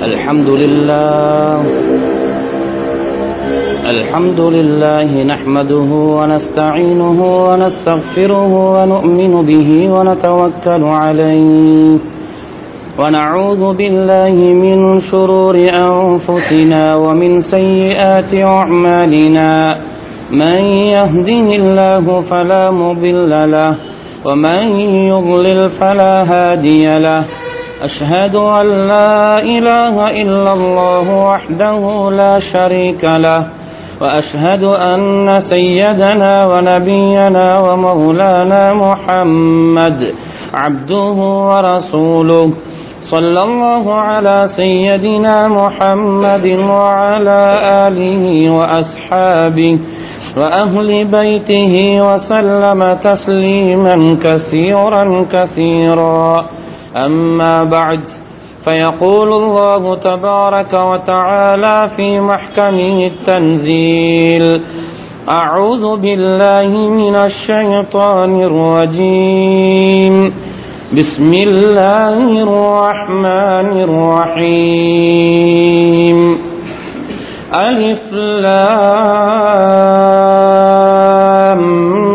الحمد لله الحمد لله نحمده ونستعينه ونستغفره ونؤمن به ونتوكل عليه ونعوذ بالله من شرور أنفسنا ومن سيئات أعمالنا من يهده الله فلا مضل له ومن يضلل فلا هادي له أشهد أن لا إله إلا الله وحده لا شريك له وأشهد أن سيدنا ونبينا ومولانا محمد عبده ورسوله صلى الله على سيدنا محمد وعلى آله وأصحابه وأهل بيته وسلم تسليما كثيرا كثيرا أما بعد فيقول الله تبارك وتعالى في محكمه التنزيل أعوذ بالله من الشيطان الرجيم بسم الله الرحمن الرحيم ألف لام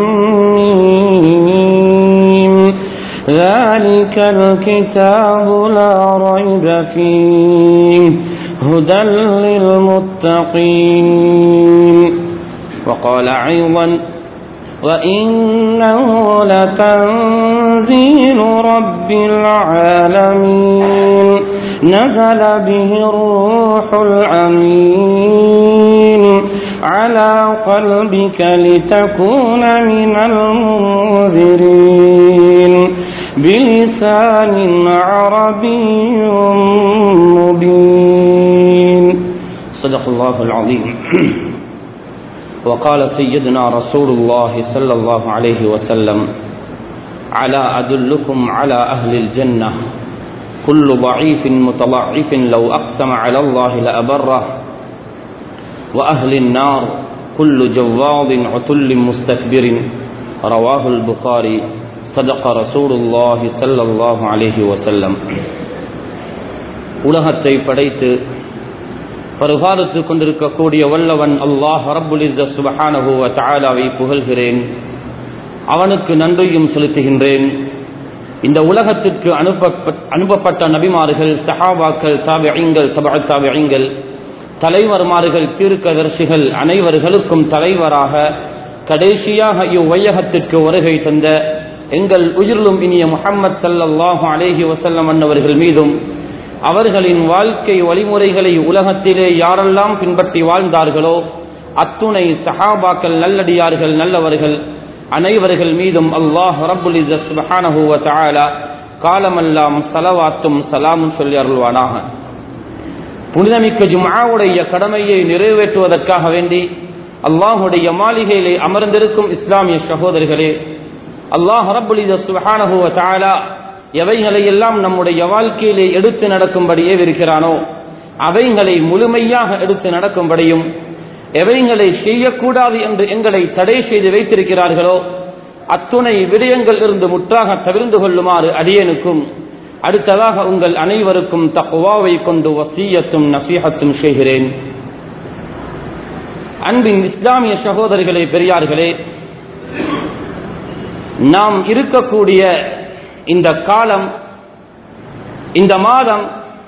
ميم ذلك الكتاب لا ريب فيه هدى للمتقين وقال أيضا وإنه لتنزيل رب العالمين نزل به الروح الأمين على قلبك لتكون من المنذرين بلسان عربي مبين صدق الله العظيم وقال سيدنا رسول الله صلى الله عليه وسلم على أدلكم على أهل الجنة كل ضعيف متضعف لو أقسم على الله لأبره وأهل النار كل جواض عتل مستكبر رواه البخاري صدق رسول الله صلى الله عليه وسلم உலகத்தை படைத்து பருகாலத்து கொண்டிருக்கக்கூடிய வல்லவன் அல்லாஹ் ரப்புல் சுபஹானஹுவ தாலாவை புகழ்கிறேன் அவனுக்கு நன்றியும் செலுத்துகின்றேன் இந்த உலகத்திற்கு அனுப்ப அனுப்பப்பட்ட நபிமார்கள் சஹாபாக்கள் தாபியங்கள் சபா தாபியங்கள் தலைவர்மார்கள் தீர்க்கதர்சிகள் அனைவர்களுக்கும் தலைவராக கடைசியாக இவ்வையகத்திற்கு வருகை தந்த எங்கள் உயிரிலும் இனிய முகம்மது சல்லாஹு அலேஹி வசல்லம் அன்னவர்கள் மீதும் அவர்களின் வாழ்க்கை வழிமுறைகளை உலகத்திலே யாரெல்லாம் பின்பற்றி வாழ்ந்தார்களோ அத்துணை சஹாபாக்கள் நல்லடியார்கள் நல்லவர்கள் அனைவர்கள் மீதும் அல்லாஹ் ரபுல் சுபஹானஹுவ தாலா காலமெல்லாம் சலவாத்தும் சலாமும் சொல்லி அருள்வானாக புனிதமிக்க ஜுமாவுடைய கடமையை நிறைவேற்றுவதற்காக வேண்டி அல்லாஹுடைய மாளிகையிலே அமர்ந்திருக்கும் இஸ்லாமிய சகோதரர்களே அல்லாஹ் ரபுல் சுபஹானஹுவ தாலா எவைகளை எல்லாம் நம்முடைய வாழ்க்கையிலே எடுத்து நடக்கும்படி ஏவிருக்கிறானோ அவைகளை முழுமையாக எடுத்து நடக்கும்படியும் எவைகளை செய்யக்கூடாது என்று எங்களை தடை செய்து வைத்திருக்கிறார்களோ அத்துணை விடயங்கள் இருந்து முற்றாக தவிர்ந்து கொள்ளுமாறு அடியனுக்கும் அடுத்ததாக உங்கள் அனைவருக்கும் தக்குவாவை கொண்டு வசீயத்தும் நசீகத்தும் செய்கிறேன் அன்பின் இஸ்லாமிய சகோதரிகளே பெரியார்களே நாம் இருக்கக்கூடிய இந்த காலம் இந்த மாதம்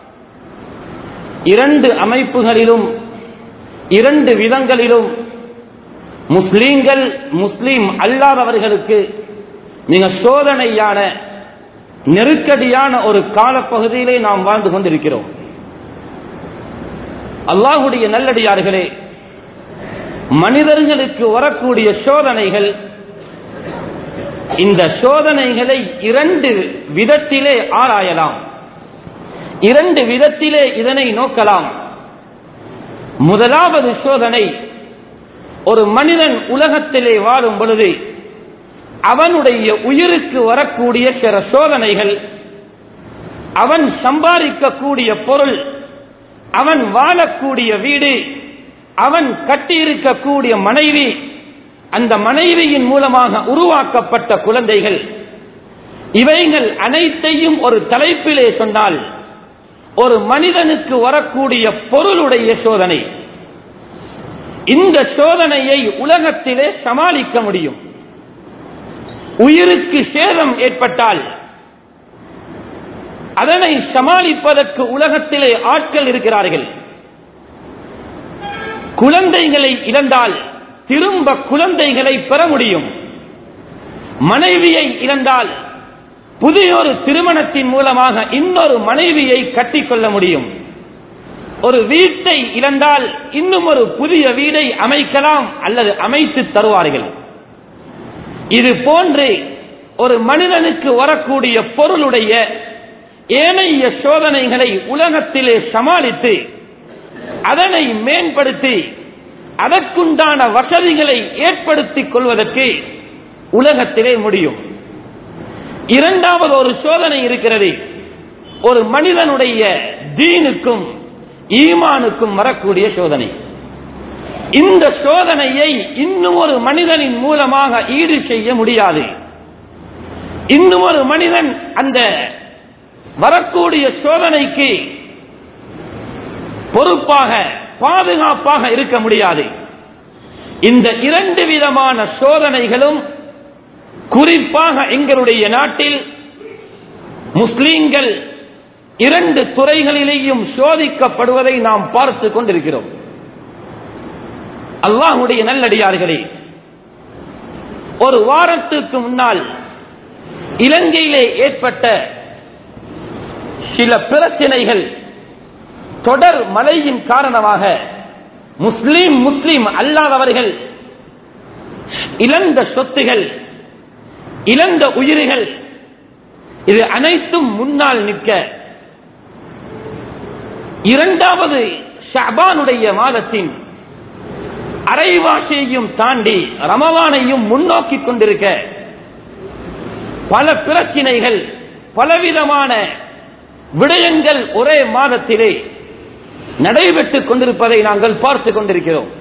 இரண்டு அமைப்புகளிலும் இரண்டு விதங்களிலும் முஸ்லீம்கள் முஸ்லீம் அல்லாதவர்களுக்கு மிக சோதனையான நெருக்கடியான ஒரு காலப்பகுதியிலே நாம் வாழ்ந்து கொண்டிருக்கிறோம் அல்லாஹுடைய நல்லடியார்களே மனிதர்களுக்கு வரக்கூடிய சோதனைகள் இந்த சோதனைகளை இரண்டு விதத்திலே ஆராயலாம் இரண்டு விதத்திலே இதனை நோக்கலாம் முதலாவது சோதனை ஒரு மனிதன் உலகத்திலே வாழும் பொழுது அவனுடைய உயிருக்கு வரக்கூடிய சில சோதனைகள் அவன் சம்பாதிக்கக்கூடிய பொருள் அவன் வாழக்கூடிய வீடு அவன் கட்டியிருக்கக்கூடிய மனைவி அந்த மனைவியின் மூலமாக உருவாக்கப்பட்ட குழந்தைகள் இவைகள் அனைத்தையும் ஒரு தலைப்பிலே சொன்னால் ஒரு மனிதனுக்கு வரக்கூடிய பொருளுடைய சோதனை இந்த சோதனையை உலகத்திலே சமாளிக்க முடியும் உயிருக்கு சேதம் ஏற்பட்டால் அதனை சமாளிப்பதற்கு உலகத்திலே ஆட்கள் இருக்கிறார்கள் குழந்தைகளை இழந்தால் திரும்ப குழந்தைகளை பெற முடியும் மனைவியை இழந்தால் புதியொரு திருமணத்தின் மூலமாக இன்னொரு மனைவியை கட்டிக்கொள்ள முடியும் ஒரு வீட்டை இழந்தால் இன்னும் ஒரு புதிய வீடை அமைக்கலாம் அல்லது அமைத்து தருவார்கள் இது போன்று ஒரு மனிதனுக்கு வரக்கூடிய பொருளுடைய ஏனைய சோதனைகளை உலகத்திலே சமாளித்து அதனை மேம்படுத்தி அதற்குண்டான வசதிகளை ஏற்படுத்திக் கொள்வதற்கு உலகத்திலே முடியும் இரண்டாவது ஒரு சோதனை இருக்கிறது ஒரு மனிதனுடைய தீனுக்கும் ஈமானுக்கும் வரக்கூடிய சோதனை இந்த சோதனையை இன்னும் ஒரு மனிதனின் மூலமாக ஈடு செய்ய முடியாது இன்னும் ஒரு மனிதன் அந்த வரக்கூடிய சோதனைக்கு பொறுப்பாக பாதுகாப்பாக இருக்க முடியாது இந்த இரண்டு விதமான சோதனைகளும் குறிப்பாக எங்களுடைய நாட்டில் முஸ்லீம்கள் இரண்டு துறைகளிலேயும் சோதிக்கப்படுவதை நாம் பார்த்து கொண்டிருக்கிறோம் அல்லாஹுடைய நல்லடியார்களே ஒரு வாரத்துக்கு முன்னால் இலங்கையிலே ஏற்பட்ட சில பிரச்சனைகள் தொடர் மழையின் காரணமாக முஸ்லீம் முஸ்லீம் அல்லாதவர்கள் இழந்த சொத்துகள் இழந்த உயிர்கள் இது அனைத்தும் முன்னால் நிற்க இரண்டாவது ஷபானுடைய மாதத்தின் அரைவாசியையும் தாண்டி ரமவானையும் முன்னோக்கி கொண்டிருக்க பல பிரச்சினைகள் பலவிதமான விடயங்கள் ஒரே மாதத்திலே நடைபெற்றுக் கொண்டிருப்பதை நாங்கள் பார்த்துக் கொண்டிருக்கிறோம்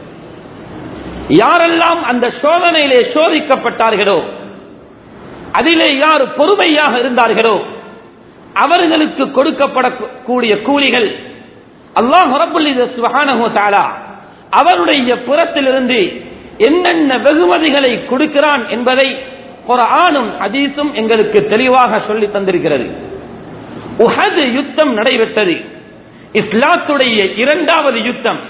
யாரெல்லாம் அந்த சோதனையிலே சோதிக்கப்பட்டார்களோ அதிலே யார் பொறுமையாக இருந்தார்களோ அவர்களுக்கு கொடுக்கப்படக்கூடிய கூலிகள் அல்லாஹ் சுபஹானஹு அவருடைய புறத்திலிருந்து என்னென்ன வெகுமதிகளை கொடுக்கிறான் என்பதை ஒரு ஆணும் அதீசும் எங்களுக்கு தெளிவாக சொல்லி தந்திருக்கிறது உஹது யுத்தம் நடைபெற்றது இஸ்லாத்துடைய இரண்டாவது யுத்தம்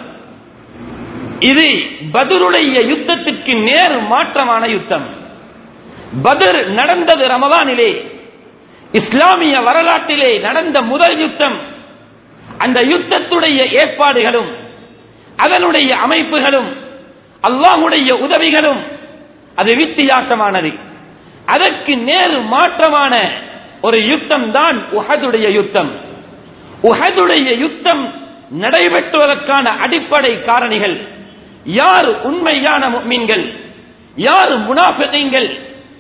இது பதருடைய யுத்தத்திற்கு நேர் மாற்றமான யுத்தம் பதர் நடந்தது ரமதானிலே இஸ்லாமிய வரலாற்றிலே நடந்த முதல் யுத்தம் அந்த யுத்தத்துடைய ஏற்பாடுகளும் அதனுடைய அமைப்புகளும் அல்லாஹுடைய உதவிகளும் அது வித்தியாசமானது அதற்கு நேர் மாற்றமான ஒரு யுத்தம் தான் உஹதுடைய யுத்தம் உஹதுடைய யுத்தம் நடைபெற்றுவதற்கான அடிப்படை காரணிகள் யார் உண்மையான மீன்கள் யார் முனாஃபிகள்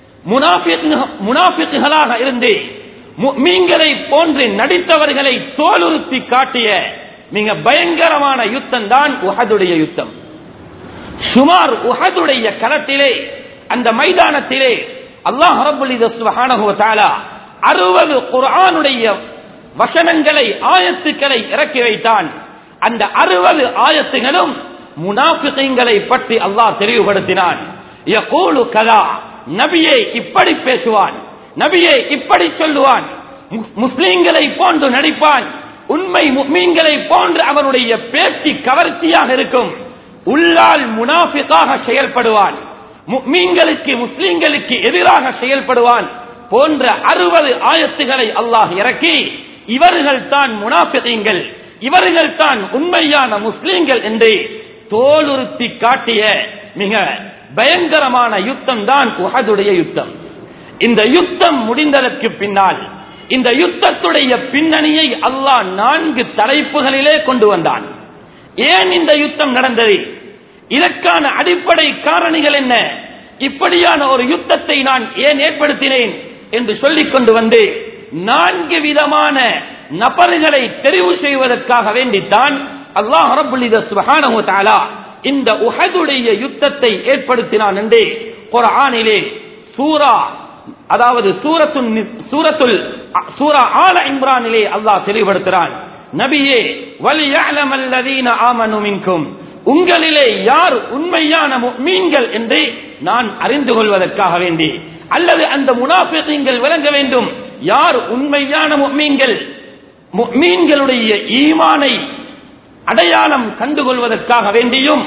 முனாஃபிகளாக இருந்து மீன்களை போன்று நடித்தவர்களை தோலுறுத்தி காட்டிய மிக பயங்கரமான யுத்தம் தான் உஹதுடைய யுத்தம் சுமார் உஹதுடைய களத்திலே அந்த மைதானத்திலே அல்லாஹ் ரபுல்லிதாலா அறுபது குரானுடைய வசனங்களை ஆயத்துக்களை இறக்கி வைத்தான் அந்த அறுபது ஆயத்துகளும் முனாஃபிகளை பற்றி அல்லாஹ் தெளிவுபடுத்தினான் கதா நபியே இப்படி பேசுவான் நபியே இப்படி சொல்லுவான் முஸ்லீம்களை போன்று நடிப்பான் உண்மை மீன்களை போன்று அவனுடைய பேச்சு கவர்ச்சியாக இருக்கும் உள்ளால் முனாஃபிக்காக செயல்படுவான் மீன்களுக்கு முஸ்லீம்களுக்கு எதிராக செயல்படுவான் போன்ற அறுபது ஆயத்துகளை அல்லாஹ் இறக்கி இவர்கள் தான் முனாஃபிகங்கள் இவர்கள் தான் உண்மையான முஸ்லீம்கள் என்று தோலுறுத்தி காட்டிய மிக பயங்கரமான யுத்தம் தான் உஹதுடைய யுத்தம் இந்த யுத்தம் முடிந்ததற்கு பின்னால் இந்த யுத்தத்துடைய பின்னணியை அல்லாஹ் நான்கு தலைப்புகளிலே கொண்டு வந்தான் ஏன் இந்த யுத்தம் நடந்தது இதற்கான அடிப்படை காரணிகள் என்ன இப்படியான ஒரு யுத்தத்தை நான் ஏன் ஏற்படுத்தினேன் என்று சொல்லிக் கொண்டு வந்து நான்கு விதமான நபர்களை தெரிவு செய்வதற்காக வேண்டித்தான் அல்லாஹ் ரபுல்லித தாலா இந்த உஹதுடைய யுத்தத்தை ஏற்படுத்தினான் என்று குரானிலே சூரா அதாவது சூரத்துல் சூரத்துல் சூரா ஆல இம்ரானிலே அல்லாஹ் தெளிவுபடுத்துகிறான் நபியே வலியஅலம் அல்லதீன ஆமனு மின்கும் உங்களிலே யார் உண்மையான மீன்கள் என்று நான் அறிந்து கொள்வதற்காக வேண்டி அல்லது அந்த முனாஃபிகீன்கள் விளங்க வேண்டும் யார் உண்மையான மீன்கள் மீன்களுடைய ஈமானை அடையாளம் கண்டுகொள்வதற்காக வேண்டியும்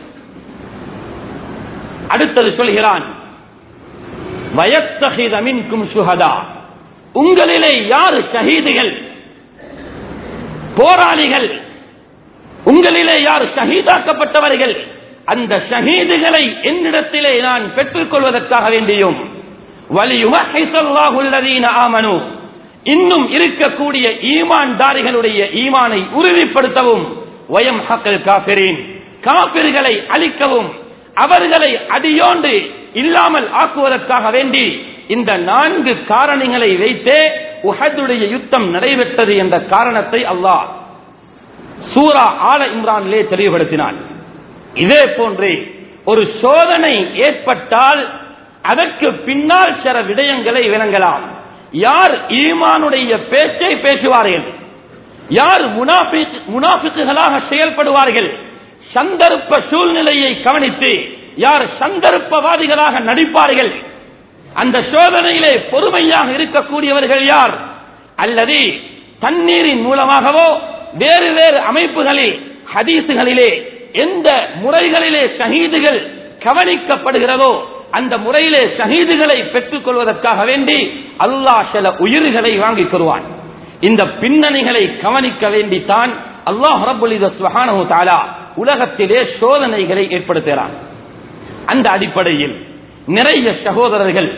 அடுத்தது சொல்கிறான் வயத்தகித மின்கும் சுகதா உங்களிலே யார் ஷஹீதுகள் போராளிகள் உங்களிலே யார் ஷஹீதாக்கப்பட்டவர்கள் அந்த ஷஹீதுகளை என்னிடத்திலே நான் பெற்றுக் கொள்வதற்காக வேண்டியும் வலியுமஹிசல்லாஹுல்லதீன ஆமனு இன்னும் இருக்கக்கூடிய ஈமான்தாரிகளுடைய ஈமானை உறுதிப்படுத்தவும் வயம் ஹக்கல் காபிரின் காபிர்களை அழிக்கவும் அவர்களை அடியோண்டு இல்லாமல் ஆக்குவதற்காக வேண்டி இந்த நான்கு காரணங்களை வைத்தே உஹதுடைய யுத்தம் நடைபெற்றது என்ற காரணத்தை அல்லாஹ் சூரா ஆல இம்ரானிலே தெளிவுபடுத்தினான் இதே போன்றே ஒரு சோதனை ஏற்பட்டால் அதற்கு பின்னால் சில விடயங்களை விளங்கலாம் யார் ஈமானுடைய பேச்சை பேசுவார்கள் யார் முனாபிக்குகளாக செயல்படுவார்கள் சந்தர்ப்ப சூழ்நிலையை கவனித்து யார் சந்தர்ப்பவாதிகளாக நடிப்பார்கள் அந்த சோதனையிலே பொறுமையாக இருக்கக்கூடியவர்கள் யார் அல்லது தண்ணீரின் மூலமாகவோ வேறு வேறு அமைப்புகளில் ஹதீசுகளிலே எந்த முறைகளிலே ஷஹீதுகள் கவனிக்கப்படுகிறதோ அந்த முறையிலே ஷஹீதுகளை பெற்றுக் கொள்வதற்காக வேண்டி அல்லாஹ் சில உயிர்களை வாங்கிக் கொள்வான் இந்த பின்னணிகளை கவனிக்க வேண்டித்தான் அல்லாஹ் ரபுலிதஸ்வஹானு தாலா உலகத்திலே சோதனைகளை ஏற்படுத்துகிறான் அந்த அடிப்படையில் நிறைய சகோதரர்கள்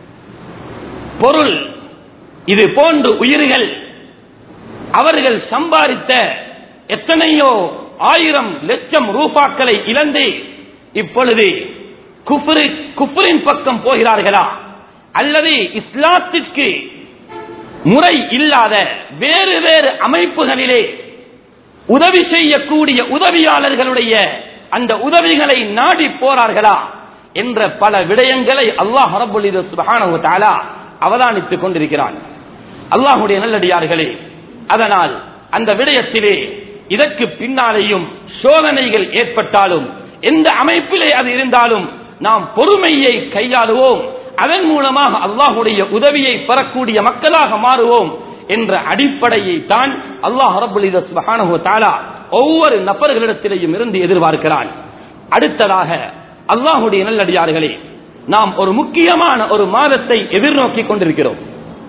பொருள் இது போன்று உயிர்கள் அவர்கள் சம்பாதித்த எத்தனையோ ஆயிரம் லட்சம் ரூபாக்களை இழந்து இப்பொழுது குஃப்ரு குஃப்ரின் பக்கம் போகிறார்களா அல்லது இஸ்லாத்திற்கு முறை இல்லாத வேறு வேறு அமைப்புகளிலே உதவி செய்யக்கூடிய உதவியாளர்களுடைய அந்த உதவிகளை நாடி போறார்களா என்ற பல விடயங்களை அல்லாஹ் ரபுல் சுபஹானஹு தஆலா அவதானித்துக் கொண்டிருக்கிறான் அல்லாஹுடைய நல்லடியார்களே அதனால் அந்த விடயத்திலே இதற்கு பின்னாலேயும் சோதனைகள் ஏற்பட்டாலும் எந்த அமைப்பிலே அது இருந்தாலும் நாம் பொறுமையை கையாளுவோம் அதன் மூலமாக அல்லாஹுடைய உதவியை பெறக்கூடிய மக்களாக மாறுவோம் என்ற அடிப்படையை தான் அல்லாஹ் ரபுல் சுபஹானஹு தஆலா ஒவ்வொரு நபர்களிடத்திலேயும் இருந்து எதிர்பார்க்கிறான் அடுத்ததாக அல்லாஹுடைய நல்லடியார்களே நாம் ஒரு முக்கியமான ஒரு மாதத்தை எதிர்நோக்கி கொண்டிருக்கிறோம்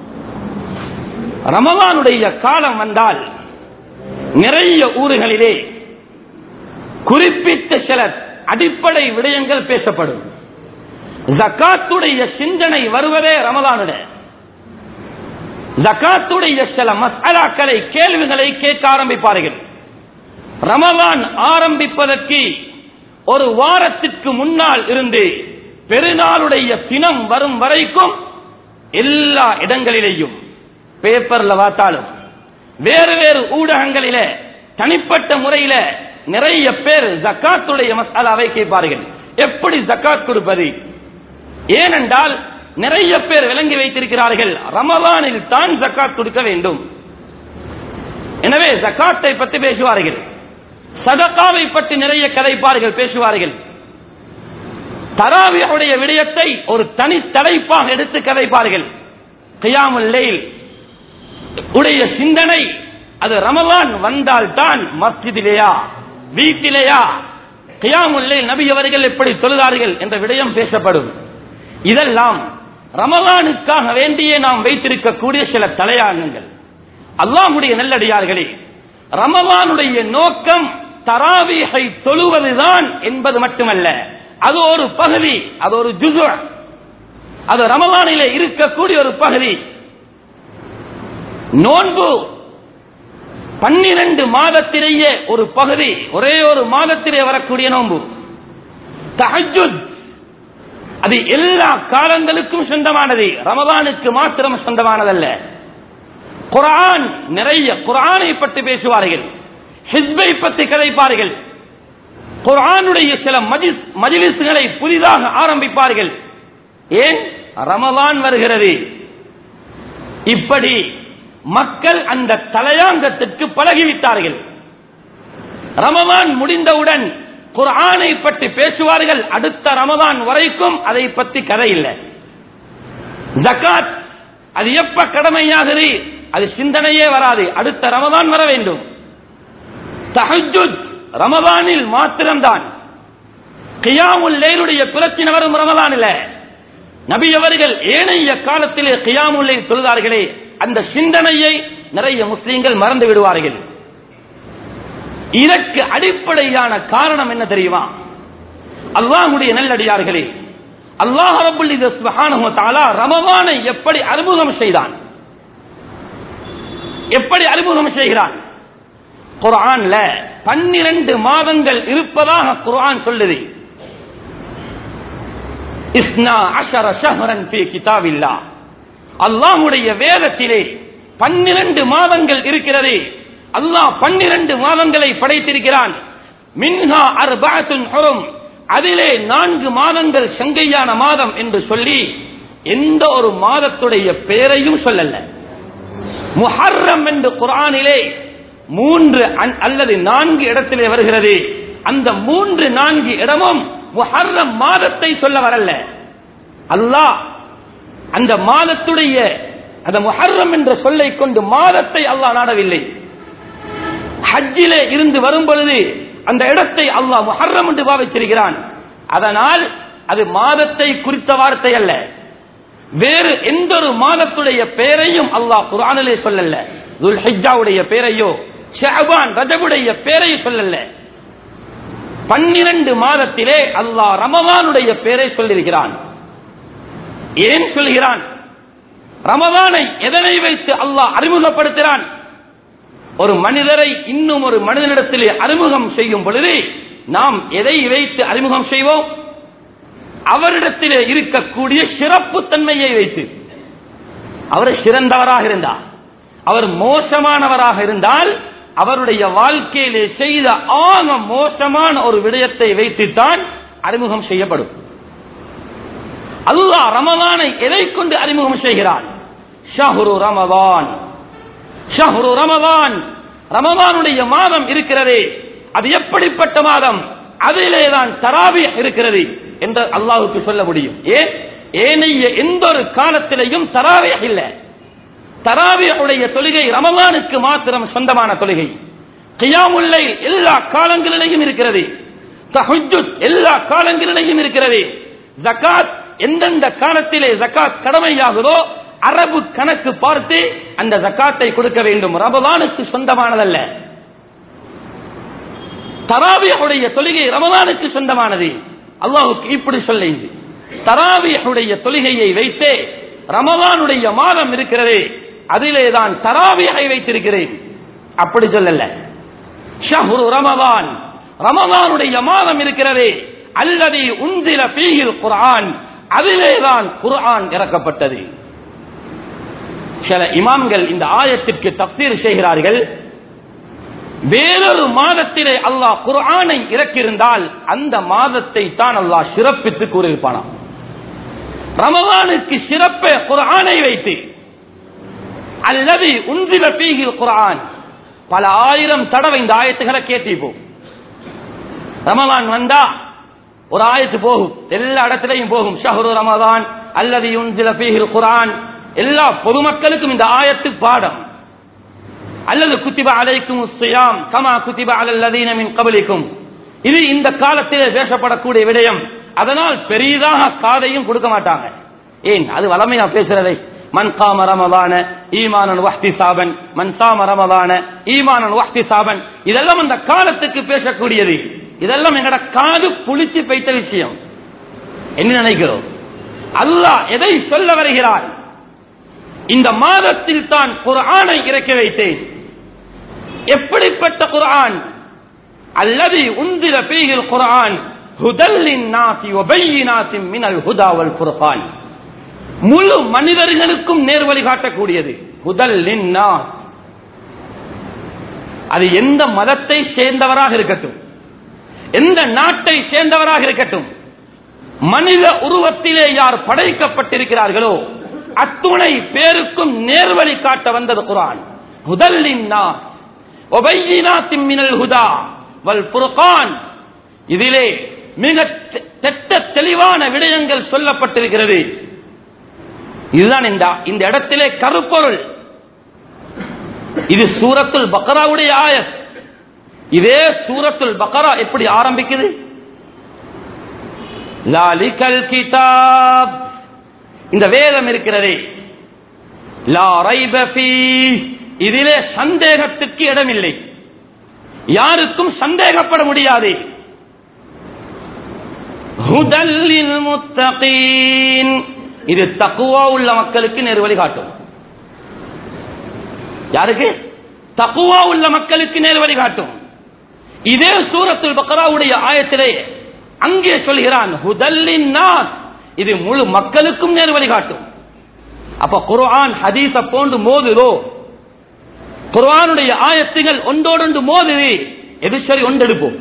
ரமலானுடைய காலம் வந்தால் நிறைய ஊர்களிலே குறிப்பிட்ட சில அடிப்படை விடயங்கள் பேசப்படும் ஜக்காத்துடைய சிந்தனை வருவதே ரமலானுட ஜக்காத்துடைய சில மசாலாக்களை கேள்விகளை கேட்க ஆரம்பிப்பார்கள் ரமலான் ஆரம்பிப்பதற்கு ஒரு வாரத்திற்கு முன்னால் இருந்து பெருநாளுடைய தினம் வரும் வரைக்கும் எல்லா இடங்களிலேயும் பேப்பர்ல பார்த்தாலும் வேறு வேறு ஊடகங்களில தனிப்பட்ட முறையில நிறைய பேர் ஜக்காத்துடைய மசாலாவை கேட்பார்கள் எப்படி ஜக்காத் கொடுப்பது ஏனென்றால் நிறைய பேர் விளங்கி வைத்திருக்கிறார்கள் ரமலானில் தான் ஜக்காத் கொடுக்க வேண்டும் எனவே ஜக்காத்தை பற்றி பேசுவார்கள் சதக்காவை பற்றி நிறைய கதைப்பார்கள் பேசுவார்கள் தராவியுடைய விடயத்தை ஒரு தனி தலைப்பாக எடுத்து கதைப்பார்கள் கியாமுல் லைல் உடைய சிந்தனை அது ரமலான் வந்தால் தான் மஸ்ஜிதிலேயா வீட்டிலேயா கியாமுல்லை நபி அவர்கள் எப்படி தொழுதார்கள் என்ற விடயம் பேசப்படும் இதெல்லாம் ரமலானுக்காக வேண்டியே நாம் வைத்திருக்கக்கூடிய சில தலையாங்கங்கள் அல்லாஹுடைய நல்லடியார்களே ரமலானுடைய நோக்கம் தராவிகை தொழுவதுதான் என்பது மட்டுமல்ல அது ஒரு பகுதி அது ஒரு ஜுசு அது ரமலானிலே இருக்கக்கூடிய ஒரு பகுதி நோன்பு பன்னிரண்டு மாதத்திலேயே ஒரு பகுதி ஒரே ஒரு மாதத்திலே வரக்கூடிய நோன்பு தஹஜுத் அது எல்லா காலங்களுக்கும் சொந்தமானது ரமதானுக்கு மாத்திரம் சொந்தமானதல்ல குரான் நிறைய குரானை பற்றி பேசுவார்கள் ஹிஸ்பை பற்றி கதைப்பார்கள் குரானுடைய சில மஜிலிஸ்களை புதிதாக மக்கள் அந்த தலையாங்கத்திற்கு பழகிவிட்டார்கள் ரமவான் முடிந்தவுடன் குர்ஆனை பற்றி பேசுவார்கள் அடுத்த ரமவான் வரைக்கும் அதை பற்றி கதை இல்லை ஜகாத் அது எப்ப கடமையாகுது அது சிந்தனையே வராது அடுத்த ரமதான் வர வேண்டும் தஹஜுத் ரமதானில் மாத்திரம்தான் கியாமுல் லைலுடைய பிரச்சனை வரும் ரமதானில் நபி அவர்கள் ஏனைய காலத்திலே கியாமுல்லை தொழுதார்களே அந்த சிந்தனையை நிறைய முஸ்லீம்கள் மறந்து விடுவார்கள் இதற்கு அடிப்படையான காரணம் என்ன தெரியுமா அல்லாஹுடைய நல்லடியார்களே அல்லாஹ் ரபுல் சுப்ஹானஹு வ தஆலா ரமவானை எப்படி அறிமுகம் செய்தான் எப்படி அறிமுகம் செய்கிறான் குர்ஆன்ல பன்னிரண்டு மாதங்கள் இருப்பதாக குர்ஆன் சொல்லுது இஸ்னா அஷர ஷஹரன் ஃபீ கிதாபில்லா அல்லாஹ்வுடைய வேதத்திலே பன்னிரண்டு மாதங்கள் இருக்கிறது அல்லாஹ் பன்னிரண்டு மாதங்களை படைத்திருக்கிறான் மின்ஹா அர்பஅத்துன் ஹுரும் அதிலே நான்கு மாதங்கள் சங்கையான மாதம் என்று சொல்லி எந்த ஒரு மாதத்துடைய பெயரையும் சொல்லல முஹர்ரம் என்று குரானிலே மூன்று அன்- அல்லது நான்கு இடத்திலே வருகிறது அந்த மூன்று நான்கு இடமும் முஹர்ரம் மாதத்தை சொல்ல வரல அல்லாஹ் அந்த மாதத்துடைய அந்த முஹர்ரம் என்ற சொல்லை கொண்டு மாதத்தை அல்லாஹ் நாடவில்லை ஹஜ்ஜிலே இருந்து வரும் பொழுது அந்த இடத்தை அல்லாஹ் முஹர்ரம் என்று பாவிச்சிருக்கிறான் அதனால் அது மாதத்தை குறித்த வார்த்தை அல்ல வேறு எந்த ஒரு மாதத்துடைய பெயரையும் அல்லாஹ் குர்ஆனிலே சொல்லல துல் ஹிஜ்ஜாவுடைய பெயரையோ ஷஅபான் ரஜபுடைய பெயரையும் சொல்லல பன்னிரண்டு மாதத்திலே அல்லாஹ் ரமவானுடைய பெயரை சொல்லியிருக்கிறான் ஏன் சொல்கிறான் ரமவானை எதனை வைத்து அல்லாஹ் அறிமுகப்படுத்துகிறான் ஒரு மனிதரை இன்னும் ஒரு மனிதனிடத்திலே அறிமுகம் செய்யும் பொழுது நாம் எதை வைத்து அறிமுகம் செய்வோம் அவரிடத்திலே இருக்கக்கூடிய சிறப்பு தன்மையை வைத்து அவர் சிறந்தவராக இருந்தார் அவர் மோசமானவராக இருந்தால் அவருடைய வாழ்க்கையிலே செய்த ஆக மோசமான ஒரு விடயத்தை வைத்துத்தான் அறிமுகம் செய்யப்படும் அல்லாஹ் ரமலானை எதை கொண்டு அறிமுகம் செய்கிறான் ஷஹ்ரு ரமலான் ஷஹ்ரு ரமலான் ரமலானுடைய மாதம் இருக்கிறதே அது எப்படிப்பட்ட மாதம் அதிலே தான் தராவி இருக்கிறது என்று அல்லாஹ்வுக்கு சொல்ல முடியும் ஏன் ஏனைய எந்த ஒரு காலத்திலையும் தராவி இல்லை தராவியுடைய தொழுகை ரமலானுக்கு மாத்திரம் சொந்தமான தொழுகை கியாமுல்லை எல்லா காலங்களிலேயும் இருக்கிறது தஹஜ்ஜுத் எல்லா காலங்களிலேயும் இருக்கிறது ஜகாத் எந்தெந்த காலத்திலே ஜகாத் கடமையாகுதோ அரபு கணக்கு பார்த்து அந்த ஜகாத்தை கொடுக்க வேண்டும் ரமலானுக்கு சொந்தமானதல்ல தராவியுடைய தொழுகை ரமலானுக்கு சொந்தமானது அல்லாஹுக்கு இப்படி சொல்ல தராவியுடைய தொழுகையை வைத்தே ரமலானுடைய மாதம் இருக்கிறதே அதிலே தான் தராவியை வைத்திருக்கிறேன் அப்படி சொல்லல ஷஹ்ரு ரமலான் ரமலானுடைய மாதம் இருக்கிறதே அல்லது உந்தில பீகில் குர்ஆன் அதிலே தான் குர்ஆன் இறக்கப்பட்டது சில இமாம்கள் இந்த ஆயத்திற்கு தப்சீர் செய்கிறார்கள் வேறொரு மாதத்திலே அல்லாஹ் குர்ஆனை இறக்கியிருந்தால் அந்த மாதத்தை தான் அல்லாஹ் சிறப்பித்து கூறியிருப்பானாம் ரமலானுக்கு சிறப்பை குர்ஆனை வைத்து அல்லது உந்தில பீகில் குர்ஆன் பல ஆயிரம் தடவை இந்த ஆயத்துகளை கேட்டிப்போம் ரமலான் வந்தா ஒரு ஆயத்து போகும் எல்லா இடத்திலையும் போகும் ஷஹரு ரமதான் அல்லது உந்தில பீகில் குர்ஆன் எல்லா பொதுமக்களுக்கும் இந்த ஆயத்து பாடம் அல்லது குத்திப அலைக்கும் சியாம் கமா குத்திப அலல்லதீன மின் கபலிக்கும் இது இந்த காலத்திலே பேசப்படக்கூடிய விடயம் அதனால் பெரிதாக காதையும் கொடுக்க மாட்டாங்க ஏன் அது வளமையா பேசுறதை மன் காம ரமதான ஈமானன் வஹ்தி சாபன் மன் சாம ரமதான ஈமானன் வஹ்தி சாபன் இதெல்லாம் அந்த காலத்துக்கு பேசக்கூடியது இதெல்லாம் எங்கட காது புளிச்சு பைத்த விஷயம் என்ன நினைக்கிறோம் அல்லாஹ் எதை சொல்ல வருகிறார் இந்த மாதத்தில் தான் குர்ஆனை இறக்கி வைத்தேன் எப்படிப்பட்ட குர்ஆன் அல்லது உந்திர பீகில் குர்ஆன் ஹுதல்லின் நாசி ஒபையினாசின் மினல் ஹுதா வல் ஃபுர்கான் முழு மனிதர்களுக்கும் நேர்வழி காட்டக்கூடியது ஹுதல்லின் நாஸ் அது எந்த மதத்தை சேர்ந்தவராக இருக்கட்டும் எந்த நாட்டை சேர்ந்தவராக இருக்கட்டும் மனித உருவத்திலே யார் படைக்கப்பட்டிருக்கிறார்களோ அத்துணை பேருக்கும் நேர்வழி காட்ட வந்தது குரான் முதலின் மினல் ஹுதா வல் புர்கான் இதிலே மிக தெ- திட்ட தெளிவான விடயங்கள் சொல்லப்பட்டிருக்கிறது இதுதான் இந்த இந்த இடத்திலே கருப்பொருள் இது சூரத்துல் பக்ராவுடைய ஆயத் இதே சூரத்துல் பக்ரா எப்படி ஆரம்பிக்குது லாலிகல் கிதாப் இந்த வேதம் இருக்கிறதே லா ரைப ஃபீ இதிலே சந்தேகத்துக்கு இடமில்லை யாருக்கும் சந்தேகப்பட முடியாது ஹுதல்லில் முத்தகீன் இது தக்குவா உள்ள மக்களுக்கு நேர்வழி காட்டும் யாருக்கு தக்குவா உள்ள மக்களுக்கு நேர்வழி காட்டும் இதே சூரத்துல் பக்ராவுடைய ஆயத்திலே அங்கே சொல்கிறான் ஹுதல்லின் நாஸ் இது முழு மக்களுக்கும் நேர்வழி காட்டும் அப்ப குர்ஆன் ஹதீஸ போன்று மோதுதோ குர்ஆனுடைய ஆயத்துகள் ஒன்றோடொன்று மோதுது எது சரி ஒன்றெடுப்போம்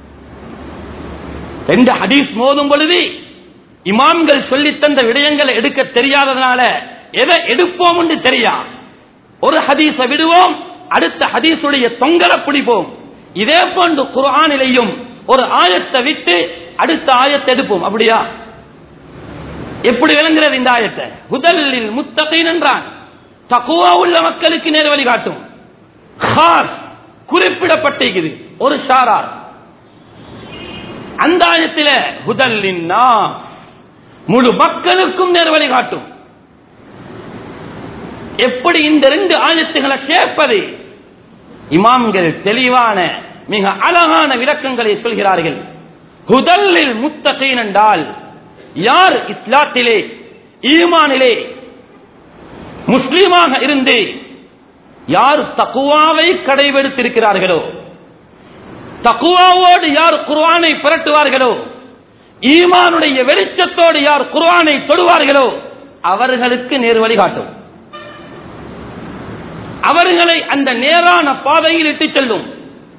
ரெண்டு ஹதீஸ் மோதும் பொழுது இமாம்கள் சொல்லித் தந்த விடயங்களை எடுக்க தெரியாததுனால எதை எடுப்போம் என்று தெரியா ஒரு ஹதீஸை விடுவோம் அடுத்த ஹதீஸுடைய தொங்கலை பிடிப்போம் இதே போன்று குர்ஆனிலையும் ஒரு ஆயத்தை விட்டு அடுத்த ஆயத்தை எடுப்போம் அப்படியா எப்படி விளங்குகிறது இந்த ஆயத்தை முதலில் முத்தகீன் என்றான் தக்குவா உள்ள மக்களுக்கு நேர் வழி காட்டும் ஹாஸ் குறிப்பிடப்பட்டிருக்குது ஒரு ஷாரார் அந்த ஆயத்தில முதலின் முழு மக்களுக்கும் நேர் வழி காட்டும் எப்படி இந்த ரெண்டு ஆயத்துகளை சேர்ப்பது இமாம்கள் தெளிவான மிக அழகான விளக்கங்களை சொல்கிறார்கள் ஹுதல்லில் முத்தகீன் என்றால் யார் இஸ்லாத்திலே ஈமானிலே முஸ்லீமாக இருந்து யார் தக்குவாவை கடைபிடித்திருக்கிறார்களோ தக்குவாவோடு யார் குர்ஆனை புரட்டுவார்களோ ஈமானுடைய வெளிச்சத்தோடு யார் குர்ஆனை தொடுவார்களோ அவர்களுக்கு நேர் வழிகாட்டும் அவர்களை அந்த நேரான பாதையில் இட்டுச் செல்லும்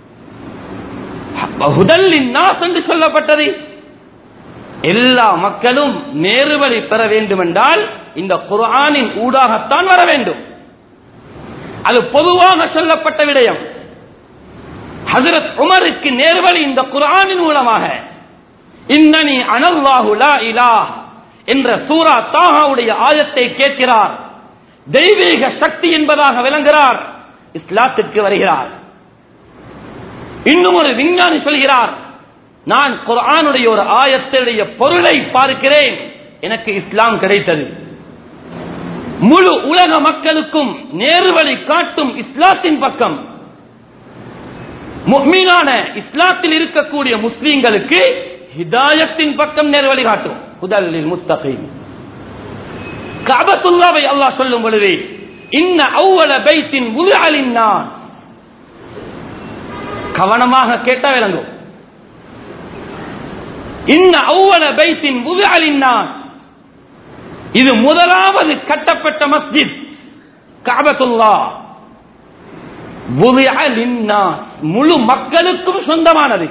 ஹுதல்லின் நாஸ் என்று சொல்லப்பட்டது எல்லா மக்களும் நேர்வழி பெற வேண்டும் என்றால் இந்த குர்ஆனின் ஊடாகத்தான் வர வேண்டும் அது பொதுவாக சொல்லப்பட்ட விடயம் ஹசரத் உமருக்கு நேர்வழி இந்த குர்ஆனின் மூலமாக இன்னனி அனல்லாஹு லா இலாஹ் என்ற சூரா தாஹாவுடைய ஆயத்தை கேட்கிறார் தெய்வீக சக்தி என்பதாக விளங்குகிறார் இஸ்லாத்திற்கு வருகிறார் இன்னும் ஒரு விஞ்ஞானி சொல்கிறார் நான் குர்ஆனுடைய ஒரு ஆயத்துடைய பொருளை பார்க்கிறேன் எனக்கு இஸ்லாம் கிடைத்தது முழு உலக மக்களுக்கும் நேர்வழி காட்டும் இஸ்லாத்தின் பக்கம் முஃமினான இஸ்லாத்தில் இருக்கக்கூடிய முஸ்லீம்களுக்கு ஹிதாயத்தின் பக்கம் நேர்வழி காட்டும் முதலில் முத்தகீன் கபத்துல்லாவை அல்லாஹ் சொல்லும் பொழுது இன்ன அவ்வள பைத்தின் முதலின் நான் கவனமாக கேட்டா விளங்கும் இன்ன அவ்வள பைத்தின் முதலின் நான் இது முதலாவது கட்டப்பட்ட மஸ்ஜித் காபத்துல்லா முழு மக்களுக்கும் சொந்தமானது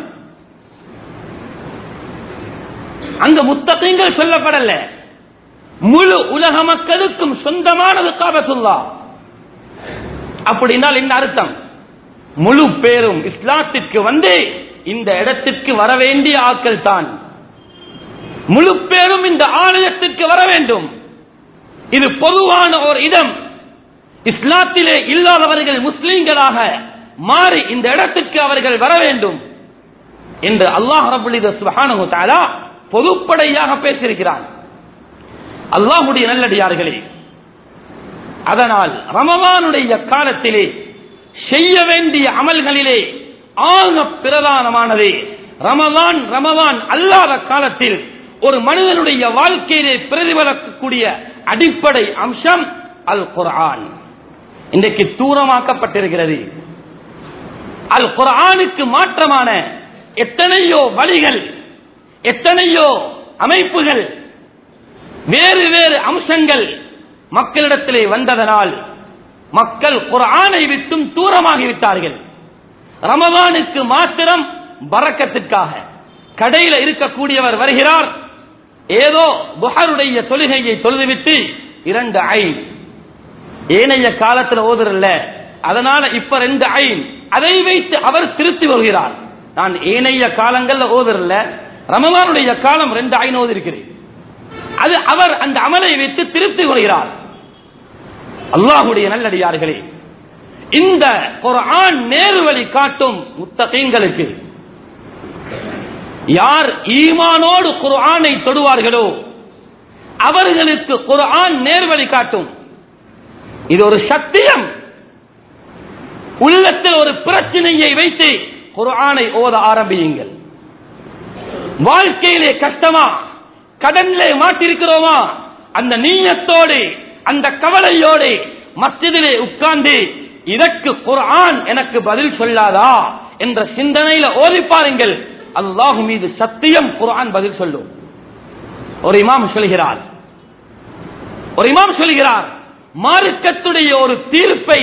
அங்க முத்தகங்கள் சொல்லப்படல முழு உலக மக்களுக்கும் சொந்தமானது காபத்துல்லா அப்படின்னால் என்ன அர்த்தம் முழு பேரும் இஸ்லாத்திற்கு வந்து இந்த இடத்திற்கு வர வேண்டிய ஆட்கள் தான் முழு பேரும் இந்த ஆலயத்திற்கு வர வேண்டும் இது பொதுவான ஒரு இடம் இஸ்லாத்திலே இல்லாதவர்கள் முஸ்லீம்களாக மாறி இந்த இடத்திற்கு அவர்கள் வர வேண்டும் என்று அல்லாஹ் ரபுல்லித சுபஹானஹு தஆலா பொதுப்படையாக பேசியிருக்கிறான் அல்லாஹ்வுடைய நல்லடியார்களே அதனால் ரமவானுடைய காலத்திலே செய்ய வேண்டிய அமல்களிலே ஆக பிரதானமானது ரமவான் ரமவான் அல்லாத காலத்தில் ஒரு மனிதனுடைய வாழ்க்கையிலே பிரதிபலிக்கக்கூடிய அடிப்படை அம்சம் அல் குர்ஆன் இன்றைக்கு தூரமாக்கப்பட்டிருக்கிறது அல் குர்ஆனுக்கு மாற்றமான எத்தனையோ வழிகள் எத்தனையோ அமைப்புகள் வேறு வேறு அம்சங்கள் மக்களிடத்திலே வந்ததனால் மக்கள் குர்ஆனை விட்டும் தூரமாகிவிட்டார்கள் ரமவானுக்கு மாத்திரம் பறக்கத்திற்காக கடையில் இருக்கக்கூடியவர் வருகிறார் ஏதோ புகருடைய தொழுகையை தொழுதுவிட்டு இரண்டு ஐன் ஏனைய காலத்துல ஓதுறல்ல அதனால இப்ப ரெண்டு ஐன் அதை வைத்து அவர் திருத்தி வருகிறார் நான் ஏனைய காலங்கள்ல ஓதுறல்ல ரமலானுடைய காலம் ரெண்டு ஐன் ஓதி இருக்கிறேன் அது அவர் அந்த அமலை வைத்து திருத்தி வருகிறார் அல்லாஹுடைய நல்லடியார்களே இந்த குர்ஆன் நேர்வழி காட்டும் முத்தகீன்களுக்கு யார் ஈமானோடு குர்ஆனை தொடுவார்களோ அவர்களுக்கு குர்ஆன் நேர்வழி காட்டும் இது ஒரு சத்தியம் உள்ளத்தில் ஒரு பிரச்சனையை வைத்து குர்ஆனை ஓத ஆரம்பியுங்கள் வாழ்க்கையிலே கஷ்டமா கடனிலே மாட்டிருக்கிறோமா அந்த நீயத்தோடு அந்த கவலையோடு மஸ்ஜிதிலே உட்கார்ந்து இதற்கு குர்ஆன் எனக்கு பதில் சொல்லாதா என்ற சிந்தனையில ஓதி பாருங்கள் அல்லாஹ் மீது சத்தியம் குர்ஆன் பதில் சொல்லும் ஒரு இமாம் சொல்கிறார் ஒரு இமாம் சொல்கிறார் மார்க்கத்துடைய ஒரு தீர்ப்பை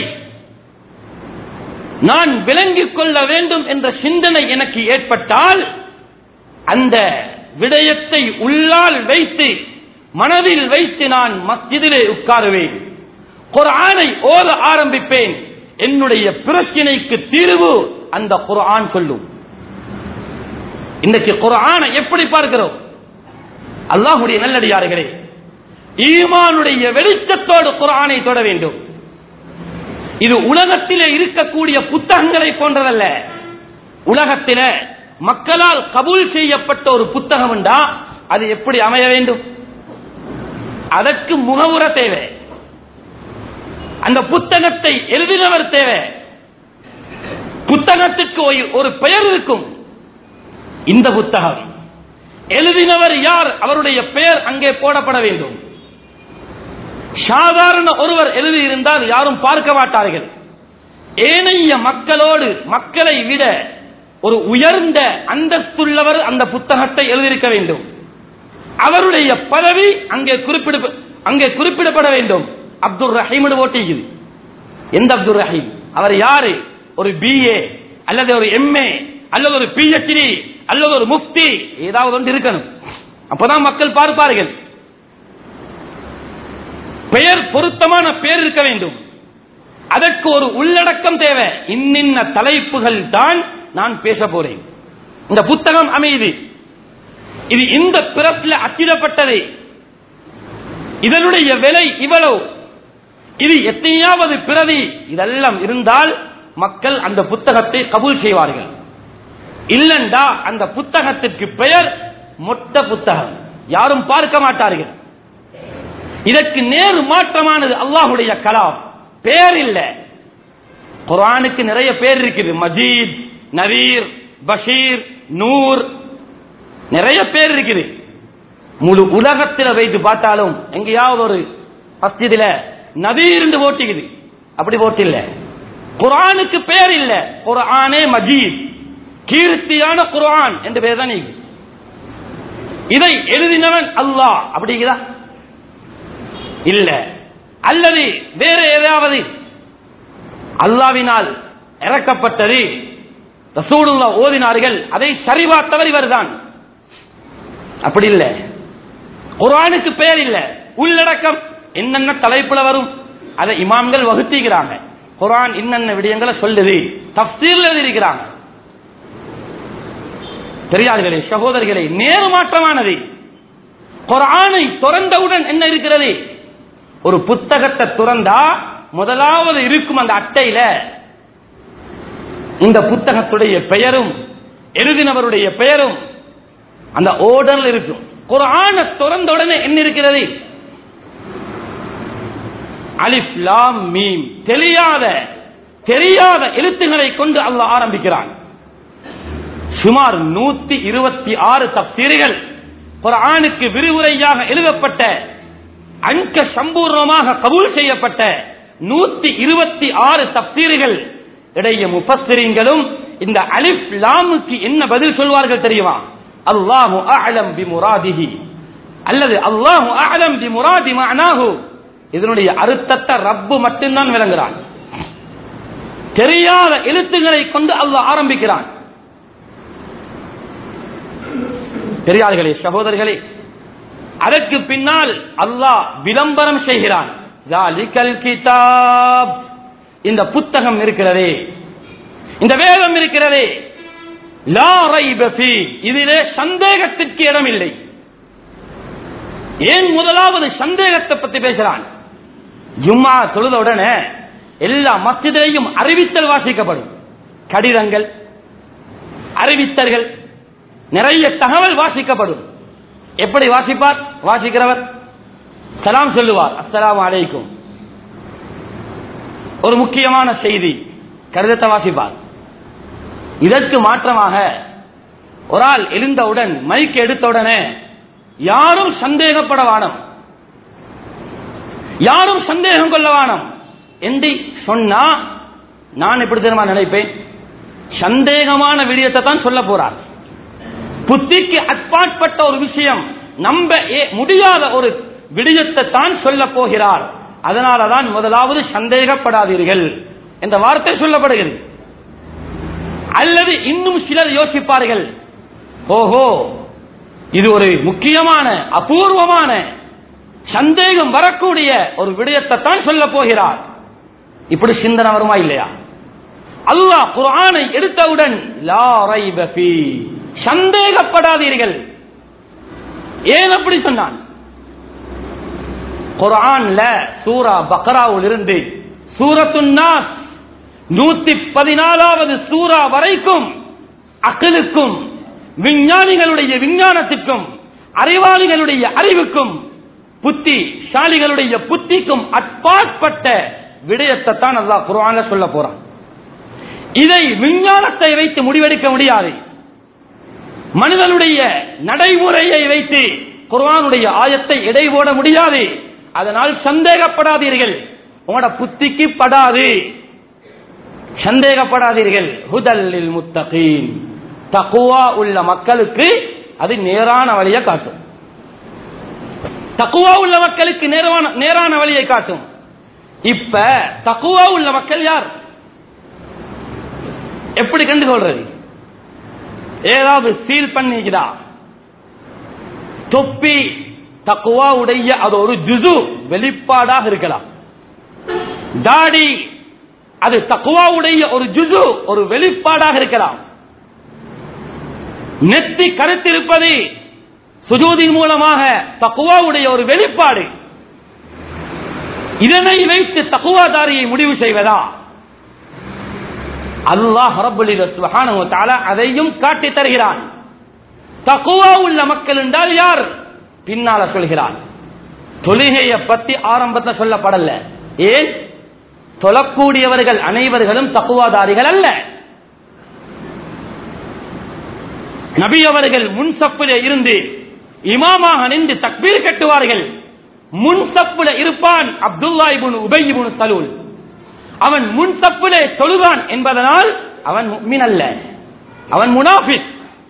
நான் விளங்கிக் கொள்ள வேண்டும் என்ற சிந்தனை எனக்கு ஏற்பட்டால் அந்த விடயத்தை உள்ளால் வைத்து மனதில் வைத்து நான் மஸ்ஜிதிலே உட்காருவேன் குர்ஆனை ஓத ஆரம்பிப்பேன் என்னுடைய பிரச்சனைக்கு தீர்வு அந்த குர்ஆன் சொல்லும் இன்னைக்கு குர்ஆனை எப்படி பார்க்கிறோம் அல்லாஹுடைய நல்லடியார்களே ஈமானுடைய வெளிச்சத்தோடு குர்ஆனை தொட வேண்டும் இது உலகத்திலே இருக்கக்கூடிய புத்தகங்களை போன்றதல்ல உலகத்தில மக்களால் கபூல் செய்யப்பட்ட ஒரு புத்தகம் உண்டா அது எப்படி அமைய வேண்டும் அதற்கு முகவுர தேவை அந்த புத்தகத்தை எழுதினவர் தேவை புத்தகத்துக்கு ஒரு- ஒரு பெயர் இருக்கும் இந்த புத்தகம் எழுதினவர் யார் அவருடைய பெயர் அங்கே போடப்பட வேண்டும் சாதாரண ஒருவர் எழுதியிருந்தால் யாரும் பார்க்க மாட்டார்கள் ஏனைய மக்களோடு மக்களை விட ஒரு உயர்ந்த அந்தஸ்துள்ளவர் அந்த புத்தகத்தை எழுதியிருக்க வேண்டும் அவருடைய பதவி அங்கே குறிப்பிட அங்கே குறிப்பிடப்பட வேண்டும் அப்துல் ரஹீம் ஓட்டிக்குது எந்த அப்துல் ரஹீம் அவர் யாரு ஒரு பிஏ அல்லது ஒரு எம்ஏ அல்லது ஒரு பிஹெச்டி அல்லது ஒரு முஃப்தி ஏதாவது ஒன்று இருக்கணும் அப்பதான் மக்கள் பார்ப்பார்கள் பெயர் பொருத்தமான பெயர் இருக்க வேண்டும் அதற்கு ஒரு உள்ளடக்கம் தேவை இன்னின்ன தலைப்புகள் தான் நான் பேச போறேன் இந்த புத்தகம் அமையுது இது இந்த பிறப்பில் அச்சிடப்பட்டது இதனுடைய விலை இவ்வளவு இது எத்தனையாவது பிரதி இதெல்லாம் இருந்தால் மக்கள் அந்த புத்தகத்தை கபூல் செய்வார்கள் இல்லண்டா அந்த புத்தகத்திற்கு பெயர் மொட்ட புத்தகம் யாரும் பார்க்க மாட்டார்கள் இதற்கு நேர் மாற்றமானது அல்லாஹுடைய கலாம் பேர் இல்ல குர்ஆனுக்கு நிறைய பேர் இருக்குது மஜீத் நவீர் பஷீர் நூர் நிறைய பேர் இருக்குது முழு உலகத்தில் வைத்து பார்த்தாலும் எங்கேயாவது ஒரு மஸ்ஜிதில நவீர்ந்து போட்டிக்குது அப்படி போட்டில்ல குர்ஆனுக்கு பேர் இல்ல குர்ஆனே மஜீத் கீர்த்தியான குர்ஆன் என்று பேர் தான் நீங்க இதை எழுதினவன் அல்லாஹ் அப்படிங்கிறா இல்ல அல்லது வேற ஏதாவது அல்லாவினால் இறக்கப்பட்டது ரசூலுல்லா ஓதினார்கள் அதை சரிபார்த்தவர் இவர்தான் அப்படி இல்ல குர்ஆனுக்கு பெயர் இல்ல உள்ளடக்கம் என்னென்ன தலைப்புல வரும் அதை இமாம்கள் வகுத்திக்கிறாங்க குர்ஆன் இன்னென்ன விடயங்களை சொல்லுது தப்சீர்ல எழுதியிருக்கிறாங்க பெரியார்களே சகோதரர்களே நேர்மாற்றமானது குர்ஆனை திறந்தவுடன் என்ன இருக்கிறது ஒரு புத்தகத்தை துறந்தா முதலாவது இருக்கும் அந்த அட்டையில இந்த புத்தகத்துடைய பெயரும் எழுதினவருடைய பெயரும் அந்த ஓடல் இருக்கும் குர்ஆன திறந்த உடனே என்ன இருக்கிறது அலிஃப் லாம் மீம் தெரியாத தெரியாத எழுத்துக்களை கொண்டு அல்லாஹ் ஆரம்பிக்கிறான் சுமார் நூத்தி இருபத்தி ஆறு தப்சீர்கள் குர்ஆனுக்கு விரிவுரையாக எழுதப்பட்ட அங்க சம்பூர்ணமாக கபூல் செய்யப்பட்ட நூத்தி இருபத்தி ஆறு தப்சீர்கள் இடையே முஃபஸ்ஸிரீன்களும் இந்த அலிஃப் லாமுக்கு என்ன பதில் சொல்வார்கள் தெரியுமா அல்லாஹு அஅலம் பி முராதிஹி அல்லது அல்லாஹு அஅலம் பி முராதி மஅனாஹு இதனுடைய அர்த்தத்தை ரப்பு மட்டும்தான் விளங்குறான் தெரியாத எழுத்துக்களை கொண்டு அல்லாஹ் ஆரம்பிக்கிறான் பெரியார்களே சகோதரர்களே அதற்கு பின்னால் அல்லாஹ் விளம்பரம் செய்கிறான் ஜாலிகல் கிதாப் இந்த புத்தகம் இருக்கிறதே இந்த வேதம் இருக்கிறதே லா ரைப ஃபீ இதிலே சந்தேகத்திற்கு இடமில்லை ஏன் முதலாவது சந்தேகத்தை பத்தி பேசுறான் ஜும்மா தொழுத உடனே எல்லா மசிதையும் அறிவித்தல் வாசிக்கப்படும் கடிதங்கள் அறிவித்தல்கள் நிறைய தகவல் வாசிக்கப்படும் எப்படி வாசிப்பார் வாசிக்கிறவர் சலாம் சொல்லுவார் அஸ்ஸலாமு அலைக்கும் ஒரு முக்கியமான செய்தி கடிதத்தை வாசிப்பார் இதற்கு மாற்றமாக ஒரு ஆள் எழுந்தவுடன் மைக் எடுத்தவுடனே யாரும் சந்தேகப்பட வானம் யாரும் சந்தேகம் கொள்ள வானம் என்று சொன்னா நான் எப்படி தெரியுமா நினைப்பேன் சந்தேகமான விடயத்தை தான் சொல்ல போறார் புத்திக்கு அப்பாற்பட்ட ஒரு விஷயம் நம்ப ஏ- முடியாத ஒரு விடயத்தை தான் சொல்ல போகிறார் அதனாலதான் முதலாவது சந்தேகப்படாதீர்கள் என்ற வார்த்தை சொல்லப்படுகிறது அல்லது இன்னும் சிலர் யோசிப்பார்கள் ஓஹோ இது ஒரு முக்கியமான அபூர்வமான சந்தேகம் வரக்கூடிய ஒரு விடயத்தை தான் சொல்ல போகிறார் இப்படி சிந்தனை வருமா இல்லையா அல்லாஹ் குர்ஆனை எடுத்தவுடன் லா ரைப ஃபீ சந்தேகப்படாதீர்கள் ஏன் அப்படி சொன்னான் குர்ஆன்ல சூரா பக்ராவில் இருந்து சூரத்துன் நாஸ் நூத்தி பதினாலாவது சூரா வரைக்கும் அக்கலுக்கும் விஞ்ஞானிகளுடைய விஞ்ஞானத்திற்கும் அறிவாளிகளுடைய அறிவுக்கும் புத்திசாலிகளுடைய புத்திக்கும் அப்பாற்பட்ட விடயத்தை தான் அல்லாஹ் குர்ஆன்ல சொல்ல போறான் இதை விஞ்ஞானத்தை வைத்து முடிவெடுக்க முடியாது மனிதனுடைய நடைமுறையை வைத்து குர்ஆனுடைய ஆயத்தை எடை போட முடியாது அதனால் சந்தேகப்படாதீர்கள் உங்களோட புத்திக்கு படாது சந்தேகப்படாதீர்கள் ஹுதல்லில் முத்தகீன் தக்குவா உள்ள மக்களுக்கு அது நேரான வழியை காட்டும் தக்குவா உள்ள மக்களுக்கு நேரான நேரான வழியை காட்டும் இப்ப தக்குவா உள்ள மக்கள் யார் எப்படி கண்டுகொள்றது ஏதாவது சீல் பண்ணிக்குதா தொப்பி தக்குவா உடைய அது ஒரு ஜுசு வெளிப்பாடாக இருக்கலாம் தாடி அது தக்குவாவுடைய ஒரு ஜுசு ஒரு வெளிப்பாடாக இருக்கலாம் நெத்தி கருத்திருப்பது சுஜூதின் மூலமாக தக்குவாவுடைய ஒரு வெளிப்பாடு இதனை வைத்து தக்குவாதாரியை முடிவு செய்வதா அல்லாஹ் ரப்பல் சுப்ஹானஹு வ தஆலா அதையும் காட்டி தருகிறான் தக்குவா உள்ள மக்கள் என்றால் யார் பின்னால சொல்கிறான் தொழுகையை பத்தி ஆரம்பத்தில் சொல்லப்படல ஏன் தொழக்கூடியவர்கள் அனைவர்களும் தக்குவாதாரிகள் அல்ல நபி அவர்கள் முன் சப்பிலே இருந்து இமாமாக நின்று தக்பீர் கட்டுவார்கள் முன் சப்புல இருப்பான் அப்துல்லா இபுன் உபை இபுன் சலூல் அவன் முன் சப்புலே தொழுவான் என்பதனால் அவன் முஃமின் அல்ல அவன் முனாஃபிக்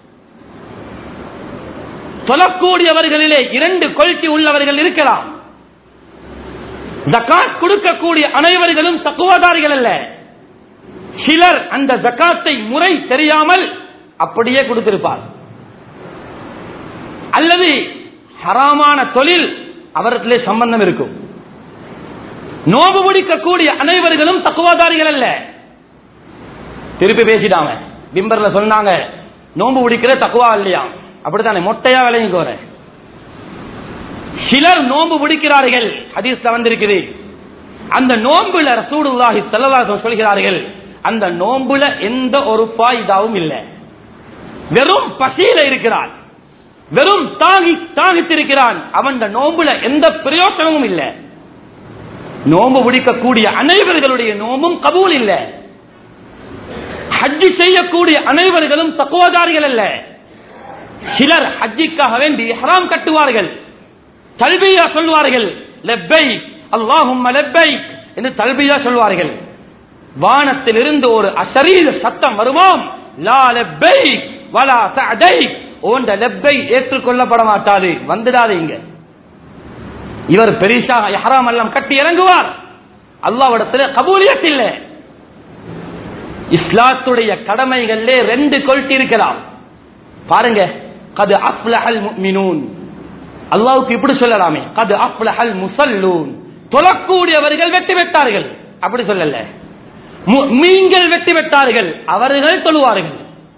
தொழக்கூடியவர்களிலே இரண்டு கொள்கை உள்ளவர்கள் இருக்கலாம் ஜக்காத் கொடுக்கக்கூடிய அனைவர்களும் தக்குவாதாரிகள் அல்ல சிலர் அந்த ஜக்காத்தை முறை தெரியாமல் அப்படியே கொடுத்திருப்பார் அல்லது ஹராமான தொழில் அவர்களே சம்பந்தம் இருக்கும் நோம்பு முடிக்கக்கூடிய அனைவர்களும் தக்குவாதாரிகள் அல்ல திருப்பி பேசிட்டாங்க பிம்பர்ல சொன்னாங்க நோம்பு முடிக்கிற தக்குவா இல்லையா அப்படித்தானே மொட்டையா விளையும் சிலர் நோன்பு பிடிக்கிறார்கள் ஹதீஸ்ல வந்திருக்குது அந்த நோன்புல ரசூலுல்லாஹி ஸல்லல்லாஹு சொல்கிறார்கள் அந்த நோன்புல எந்த ஒரு பாய்தாவும் இல்லை வெறும் பசியில இருக்கிறான் வெறும் தாகி தாகித்திருக்கிறான் அவன் நோன்புல எந்த பிரயோசனமும் இல்லை நோன்பு பிடிக்கக்கூடிய அனைவர்களுடைய நோம்பும் கபூல் இல்லை ஹஜ்ஜி செய்யக்கூடிய அனைவர்களும் தக்குவதாரிகள் அல்ல சிலர் ஹஜ்ஜிக்காக வேண்டி ஹராம் கட்டுவார்கள் தல்பியா சொல்வார்கள் லெப்பை அல்லாஹும் லெப்பை என்று தல்பியா சொல்வார்கள் வானத்திலிருந்து ஒரு அசரீர சத்தம் வருமாம் லா லெப்பை வலா சஅதை ஓண்ட லெப்பை ஏற்றுக்கொள்ளப்பட மாட்டாது வந்துடாது இங்க இவர் பெரிசா ஹராம் எல்லாம் கட்டி இறங்குவார் அல்லாவிடத்தில் கபூலியத் இல்லை இஸ்லாத்துடைய கடமைகளிலே ரெண்டு கொள்கை இருக்கலாம் பாருங்க கது அஃப்லஹல் முஃமினூன் அல்லாவுக்கு இப்படி சொல்லலாமே கது அப்லஹல் முசல்லூன் தொழக்கூடியவர்கள் வெற்றி பெற்றார்கள் அப்படி சொல்லல மீன்கள் வெற்றி பெற்றார்கள் அவர்கள் தொழுவார்கள்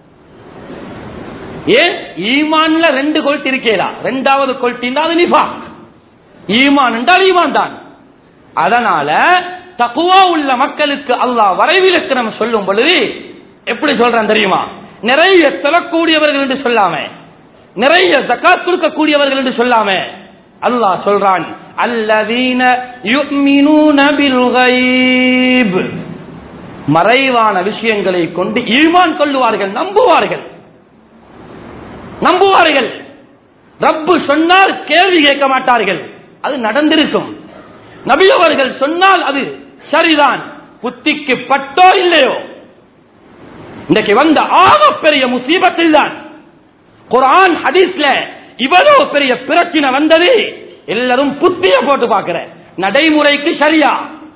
ஏன் ஈமான்ல ரெண்டு கொள்ட்டி இருக்கேடா ரெண்டாவது கொள்ட்டி அது நிஃபாக் ஈமான் என்றால் ஈமான் தான் அதனால தக்குவா உள்ள மக்களுக்கு அல்லாஹ் வரைவிலக்கணம் சொல்லும் பொழுது எப்படி சொல்றான் தெரியுமா நிறைய தொழக்கூடியவர்கள் என்று சொல்லாம நிறைய ஜக்காத் கொடுக்கக்கூடியவர்கள் என்று சொல்லாம அல்லாஹ் சொல்றான் அல்லதீன யுமினூன பில் கைப் மறைவான விஷயங்களை கொண்டு ஈமான் கொள்ளுவார்கள் நம்புவார்கள் நம்புவார்கள் ரப்பு சொன்னால் கேள்வி கேட்க மாட்டார்கள் அது நடந்திருக்கும் நபி அவர்கள் சொன்னால் அது சரிதான் புத்திக்கு பட்டோ இல்லையோ இன்றைக்கு வந்த ஆக பெரிய முசீபத்தில் தான் குரான் ஹதீஸ்ல இவ்வளவு பெரிய பிரச்சனை வந்தது எல்லாரும் புத்திய போட்டு பார்க்கிற நடைமுறைக்கு சரியா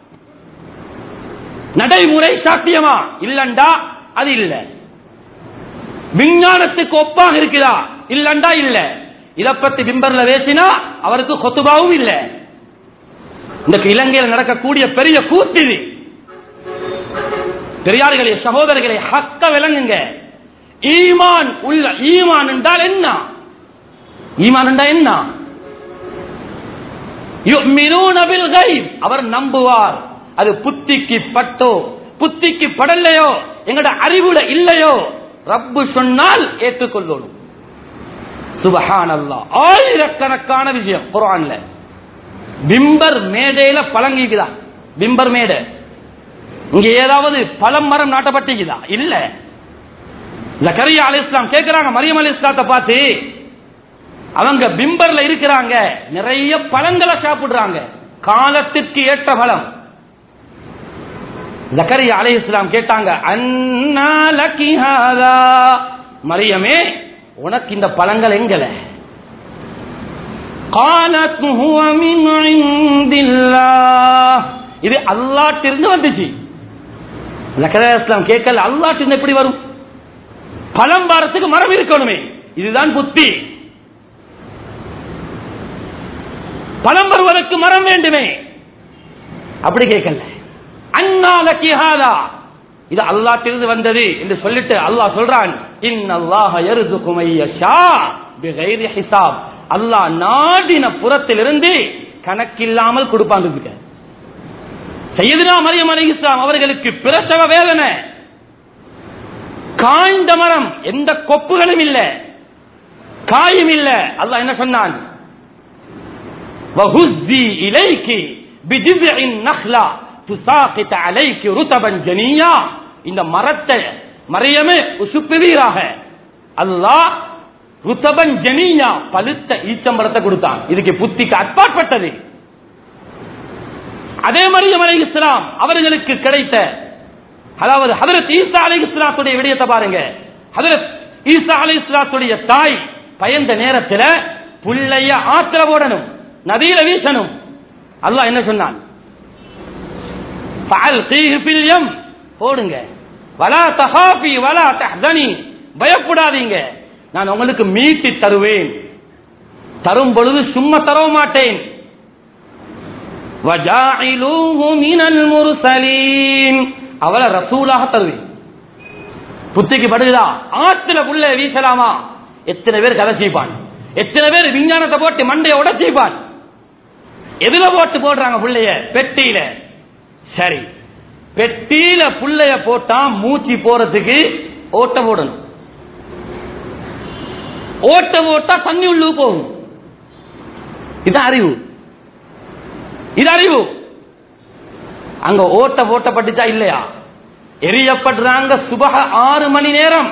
நடைமுறை சாத்தியமா இல்லண்டா அது இல்ல விஞ்ஞானத்துக்கு ஒப்பாக இருக்குதா இல்லண்டா இல்ல இத பத்தி பிம்பர்ல பேசினா அவருக்கு கொத்துபாவும் இல்ல இந்த இலங்கையில் நடக்கக்கூடிய பெரிய கூத்து இது பெரியார்களே சகோதரர்களே ஹக்க விளங்குங்க ஈமான் உள்ள ஈமான் என்றால் என்ன ஈமான் என்றால் என்ன அவர் நம்புவார் அது புத்திக்கு பட்டோ புத்திக்கு படலையோ எங்கட அறிவுல இல்லையோ ரப்பு சொன்னால் ஏற்றுக்கொள்ளணும் சுபஹான் அல்லா ஆயிரக்கணக்கான விஷயம் குரான்ல பிம்பர் மேடையில பழங்கிக்குதா பிம்பர் மேடை இங்க ஏதாவது பழம் மரம் நாட்டப்பட்டிக்குதா இல்ல ஜக்கரியா அலி இஸ்லாம் கேட்கிறாங்க மரியம் அலி இஸ்லாத்தை பார்த்து அவங்க பிம்பர்ல இருக்கிறாங்க நிறைய பழங்களை சாப்பிடுறாங்க காலத்திற்கு ஏற்ற பழம் ஜக்கரியா அலி இஸ்லாம் கேட்டாங்க அண்ணா மரியமே உனக்கு இந்த பழங்கள் எங்கல قالت هو من عند الله இது அல்லாட்டிருந்து வந்துச்சு ஜக்கரியா இஸ்லாம் கேட்கல அல்லாட்டிருந்து எப்படி வரும் பழம் வாரத்துக்கு மரம் இருக்கணுமே இதுதான் புத்தி பழம் வருவதற்கு மரம் வேண்டுமே அப்படி கேட்கல அண்ணாலக்கிஹாதா இது அல்லாட்டிலிருந்து வந்தது என்று சொல்லிட்டு அல்லாஹ் சொல்றான் இன்னல்லாஹ யர்சுகும் ஐயஷா பிகைரி ஹிசாப் அல்லாஹ் நாடின புறத்திலிருந்து கணக்கில்லாமல் கொடுப்பான் இருக்க சையதுனா மரியம் அலி இஸ்லாம் அவர்களுக்கு பிரசவ வேதனை காய்ந்த மரம் எந்த கொப்புகளும் இல்ல காயும் இல்ல அல்லாஹ் என்ன சொன்னான் وهزي إليك بجذع النخلة تساقط عليك رطبا جنيا இந்த மரத்தை மரியமே உசுப்புவீராக அல்லாஹ் ருத்தபன் ஜனியா பழுத்த ஈச்சம்பரத்தை கொடுத்தான் இதுக்கு புத்திக்கு அப்பாற்பட்டது அதே மரியம் அலை இஸ்லாம் அவர்களுக்கு கிடைத்த அதாவது ஹதரத் ஈசா அலை இஸ்லாத்துடைய விடயத்தை பாருங்க ஹதரத் ஈசா அலை இஸ்லாத்துடைய தாய் பயந்த நேரத்தில் புள்ளைய ஆத்திர போடணும் நதியில வீசணும் அல்லாஹ் என்ன சொன்னான் போடுங்க வலா தஹாபி வலா தஹ்தனி பயப்படாதீங்க நான் உங்களுக்கு மீட்டி தருவேன் தரும் பொழுது சும்மா தர மாட்டேன் அவளை ரசூலாக தருவேன் புத்திக்கு படுகிறா ஆத்துல புள்ள வீசலாமா எத்தனை பேர் கதை செய்ப்பான் எத்தனை பேர் விஞ்ஞானத்தை போட்டு மண்டைய உடச்சிப்பான் எதுல போட்டு போடுறாங்க புள்ளைய பெட்டியில சரி பெட்டியில புள்ளைய போட்டா மூச்சு போறதுக்கு ஓட்ட போடணும் ஓட்ட போட்டா தண்ணி உள்ளு போகும் இது அறிவு இது அறிவு அங்க ஓட்ட போட்டப்பட்டுச்சா இல்லையா எரியப்படுறாங்க சுபக ஆறு மணி நேரம்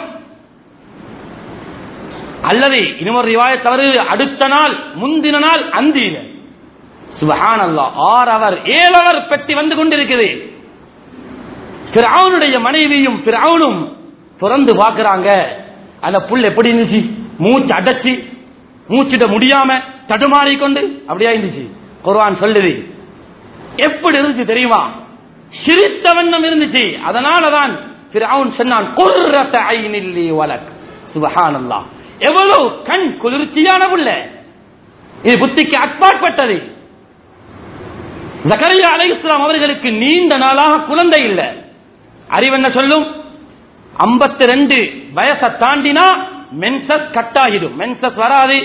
அல்லது இன்னொரு ரிவாய தவறு அடுத்த நாள் முந்தின நாள் அந்தியில சுபஹான் அல்லா ஆறு அவர் ஏழு அவர் பெட்டி வந்து கொண்டிருக்குது பிறவுனுடைய மனைவியும் பிறவுனும் திறந்து பார்க்கிறாங்க அந்த புல் எப்படி இருந்துச்சு மூச்சு அடைச்சி மூச்சிட முடியாம தடுமாறி கொண்டு அப்படியா இருந்துச்சு குர்ஆன் சொல்லுது எப்படி இருந்துச்சு தெரியுமா சிரித்த வண்ணம் இருந்துச்சு அதனாலதான் பிறவுன் சொன்னான் குர்ரத்த ஐனில்லி வலக் சுபஹானல்லாஹ் எவ்வளவு கண் குளிர்ச்சியான புள்ள இது புத்திக்கு அப்பாற்பட்டது ஜக்கரியா அலை இஸ்லாம் அவர்களுக்கு நீண்ட நாளாக குழந்தை இல்லை அறிவென்ன சொல்லும் 52 ரெண்டு வயசை தாண்டினா மென்சஸ் கட்டாகிடும் மென்சஸ் வராது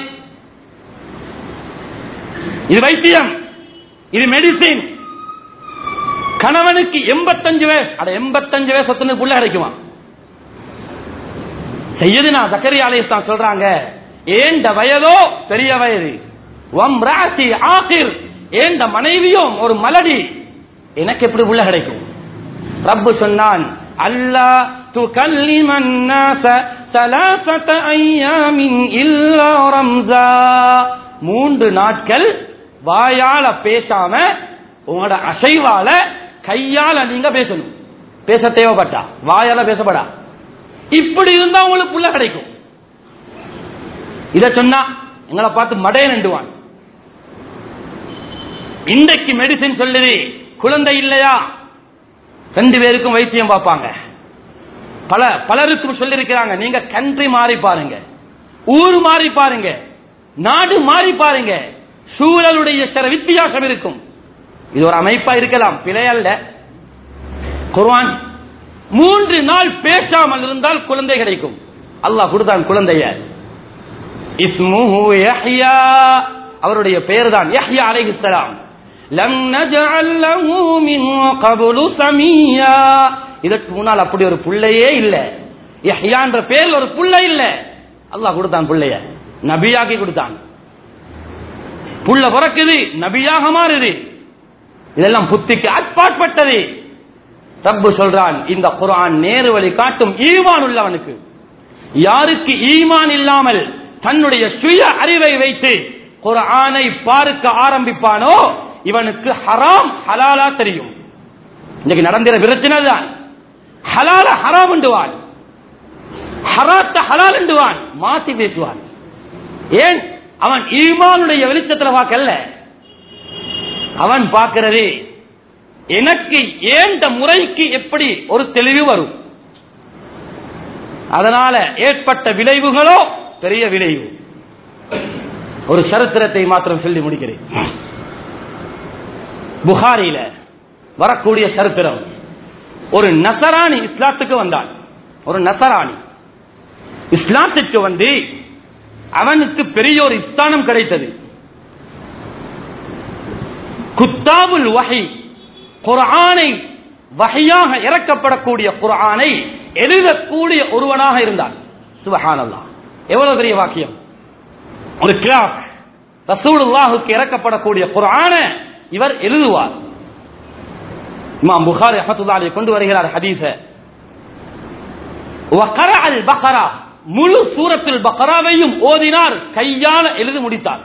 இது வைத்தியம் இது மெடிசின் கணவனுக்கு எண்பத்தஞ்சு வயசு அட எண்பத்தஞ்சு வயசு ஒத்துனு புள்ள கிடைக்குமா செய்யுதுனா ஜக்கரியா அலை இஸ்லாம் சொல்றாங்க ஏண்ட வயதோ பெரிய வயது வம்ராசி ஆகிர் ஏண்ட மனைவியும் ஒரு மலடி எனக்கு எப்படி புள்ள கிடைக்கும் ரப்பு சொன்னான் அல்லா تكلم الناس ثلاثة أيام إلا رمزا மூன்று நாட்கள் வாயால பேசாம உங்களோட அசைவால கையால நீங்க பேசணும் பேச தேவைப்பட்டா வாயால பேசப்படா இப்படி இருந்தா உங்களுக்கு புள்ள கிடைக்கும் இத சொன்னா எங்களை பார்த்து மடைய நண்டுவான் இன்றைக்கு மெடிசின் சொல்லுது குழந்தை இல்லையா ரெண்டு பேருக்கும் வைத்தியம் பார்ப்பாங்க பல பலருக்கும் சொல்லிருக்கிறாங்க நீங்க கண்ட்ரி மாறி பாருங்க ஊர் மாறி பாருங்க நாடு மாறி பாருங்க சூழலுடைய சில வித்தியாசம் இருக்கும் இது ஒரு அமைப்பா இருக்கலாம் பிழை அல்ல குர்ஆன் மூன்று நாள் பேசாமல் இருந்தால் குழந்தை கிடைக்கும் அல்லாஹ் கொடுத்தான் குழந்தைய இஸ்முஹு யஹ்யா அவருடைய பெயர் தான் யஹ்யா அலைஹிஸ்ஸலாம் லம் நஜஅல் லஹு மின் கப்லு சமியா இதற்கு முன்னால் அப்படி ஒரு புள்ளையே இல்ல யஹ்யான்ற பேர்ல ஒரு புள்ளை இல்ல அல்லாஹ் கொடுத்தான் புள்ளைய நபியாக்கி கொடுத்தான் புள்ள பிறக்குது நபியாக மாறுது இதெல்லாம் புத்திக்கு அட்பாட்பட்டது ரப்பு சொல்றான் இந்த குர்ஆன் நேரு வழி காட்டும் ஈமான் உள்ளவனுக்கு யாருக்கு ஈமான் இல்லாமல் தன்னுடைய சுய அறிவை வைத்து குர்ஆனை பார்க்க ஆரம்பிப்பானோ இவனுக்கு ஹராம் ஹலாலா தெரியும் இன்னைக்கு நடந்திர பிரச்சனை தான் ஹலால ஹராம் என்றுவான் ஹராத்த ஹலால் என்றுவான் மாத்தி பேசுவான் ஏன் அவன் ஈமானுடைய வெளிச்சத்துல பார்க்கல அவன் பார்க்கிறது எனக்கு ஏண்ட முறைக்கு எப்படி ஒரு தெளிவு வரும் அதனால ஏற்பட்ட விளைவுகளோ பெரிய விளைவு ஒரு சரித்திரத்தை மாத்திரம் சொல்லி முடிக்கிறேன் புகாரியில வரக்கூடிய சரித்திரம் ஒரு நசராணி இஸ்லாத்துக்கு வந்தான் ஒரு நசராணி இஸ்லாத்துக்கு வந்து அவனுக்கு பெரிய ஒரு ஸ்தானம் கிடைத்தது குத்தாபுல் வகை குர்ஆனை வகையாக இறக்கப்படக்கூடிய குர்ஆனை எழுதக்கூடிய ஒருவனாக இருந்தான் சுபஹானல்லாஹ் எவ்வளவு பெரிய வாக்கியம் ஒரு கிராப் ரசூலுல்லாஹுக்கு இறக்கப்படக்கூடிய குர்ஆன இவர் எழுதுவார் இமாம் புகாரி ரஹ்மத்துல்லாஹி கொண்டு வருகிறார் ஹதீஸ வகர அல் பக்ரா முழு சூரத்துல் பக்ராவையும் ஓதினார் கையால எழுதி முடித்தார்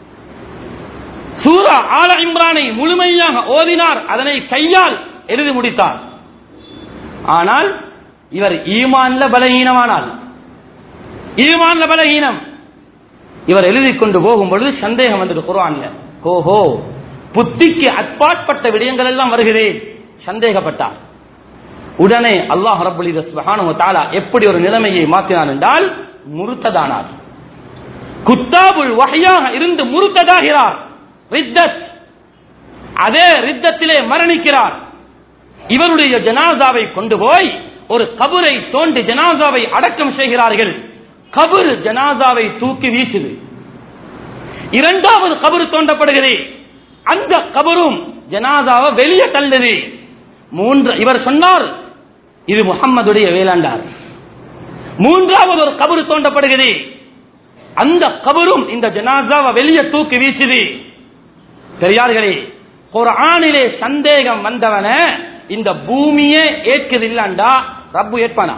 சூரா ஆல இம்ரானை முழுமையாக ஓதினார் அதனை கையால் எழுதி முடித்தார் ஆனால் இவர் ஈமான்ல பலகீனமானால் ஈமான்ல பலகீனம் இவர் எழுதி கொண்டு போகும் பொழுது சந்தேகம் வந்தது குர்ஆன்ல ஓஹோ புத்திக்கு அப்பாற்பட்ட விடயங்கள் எல்லாம் வருகிறேன் சந்தேகப்பட்டார் உடனே அல்லாஹ் ரபுல் சுபஹானஹு தஆலா எப்படி ஒரு நிலைமையை மாற்றினார் என்றால் முருத்ததானார் குத்தாபுல் வஹையாக இருந்து முருத்ததாகிறார் ரித்தத் அதே ரித்தத்திலே மரணிக்கிறார் இவருடைய ஜனாசாவை கொண்டு போய் ஒரு கபரை தோண்டி ஜனாசாவை அடக்கம் செய்கிறார்கள் கபர் ஜனாசாவை தூக்கி வீசுது இரண்டாவது கபரு தோண்டப்படுகிறது அந்த கபரும் ஜனாசாவை வெளியே தள்ளுது மூன்று இவர் சொன்னார் இது முகம்மதுடைய வேளாண்டார் மூன்றாவது ஒரு கபரு தோண்டப்படுகிறது அந்த கபரும் இந்த ஜனாசாவை வெளியே தூக்கி வீசுது பெரியார்களே குர்ஆனிலே சந்தேகம் வந்தவன இந்த பூமியே ஏற்குது இல்லண்டா ரப்பு ஏற்பானா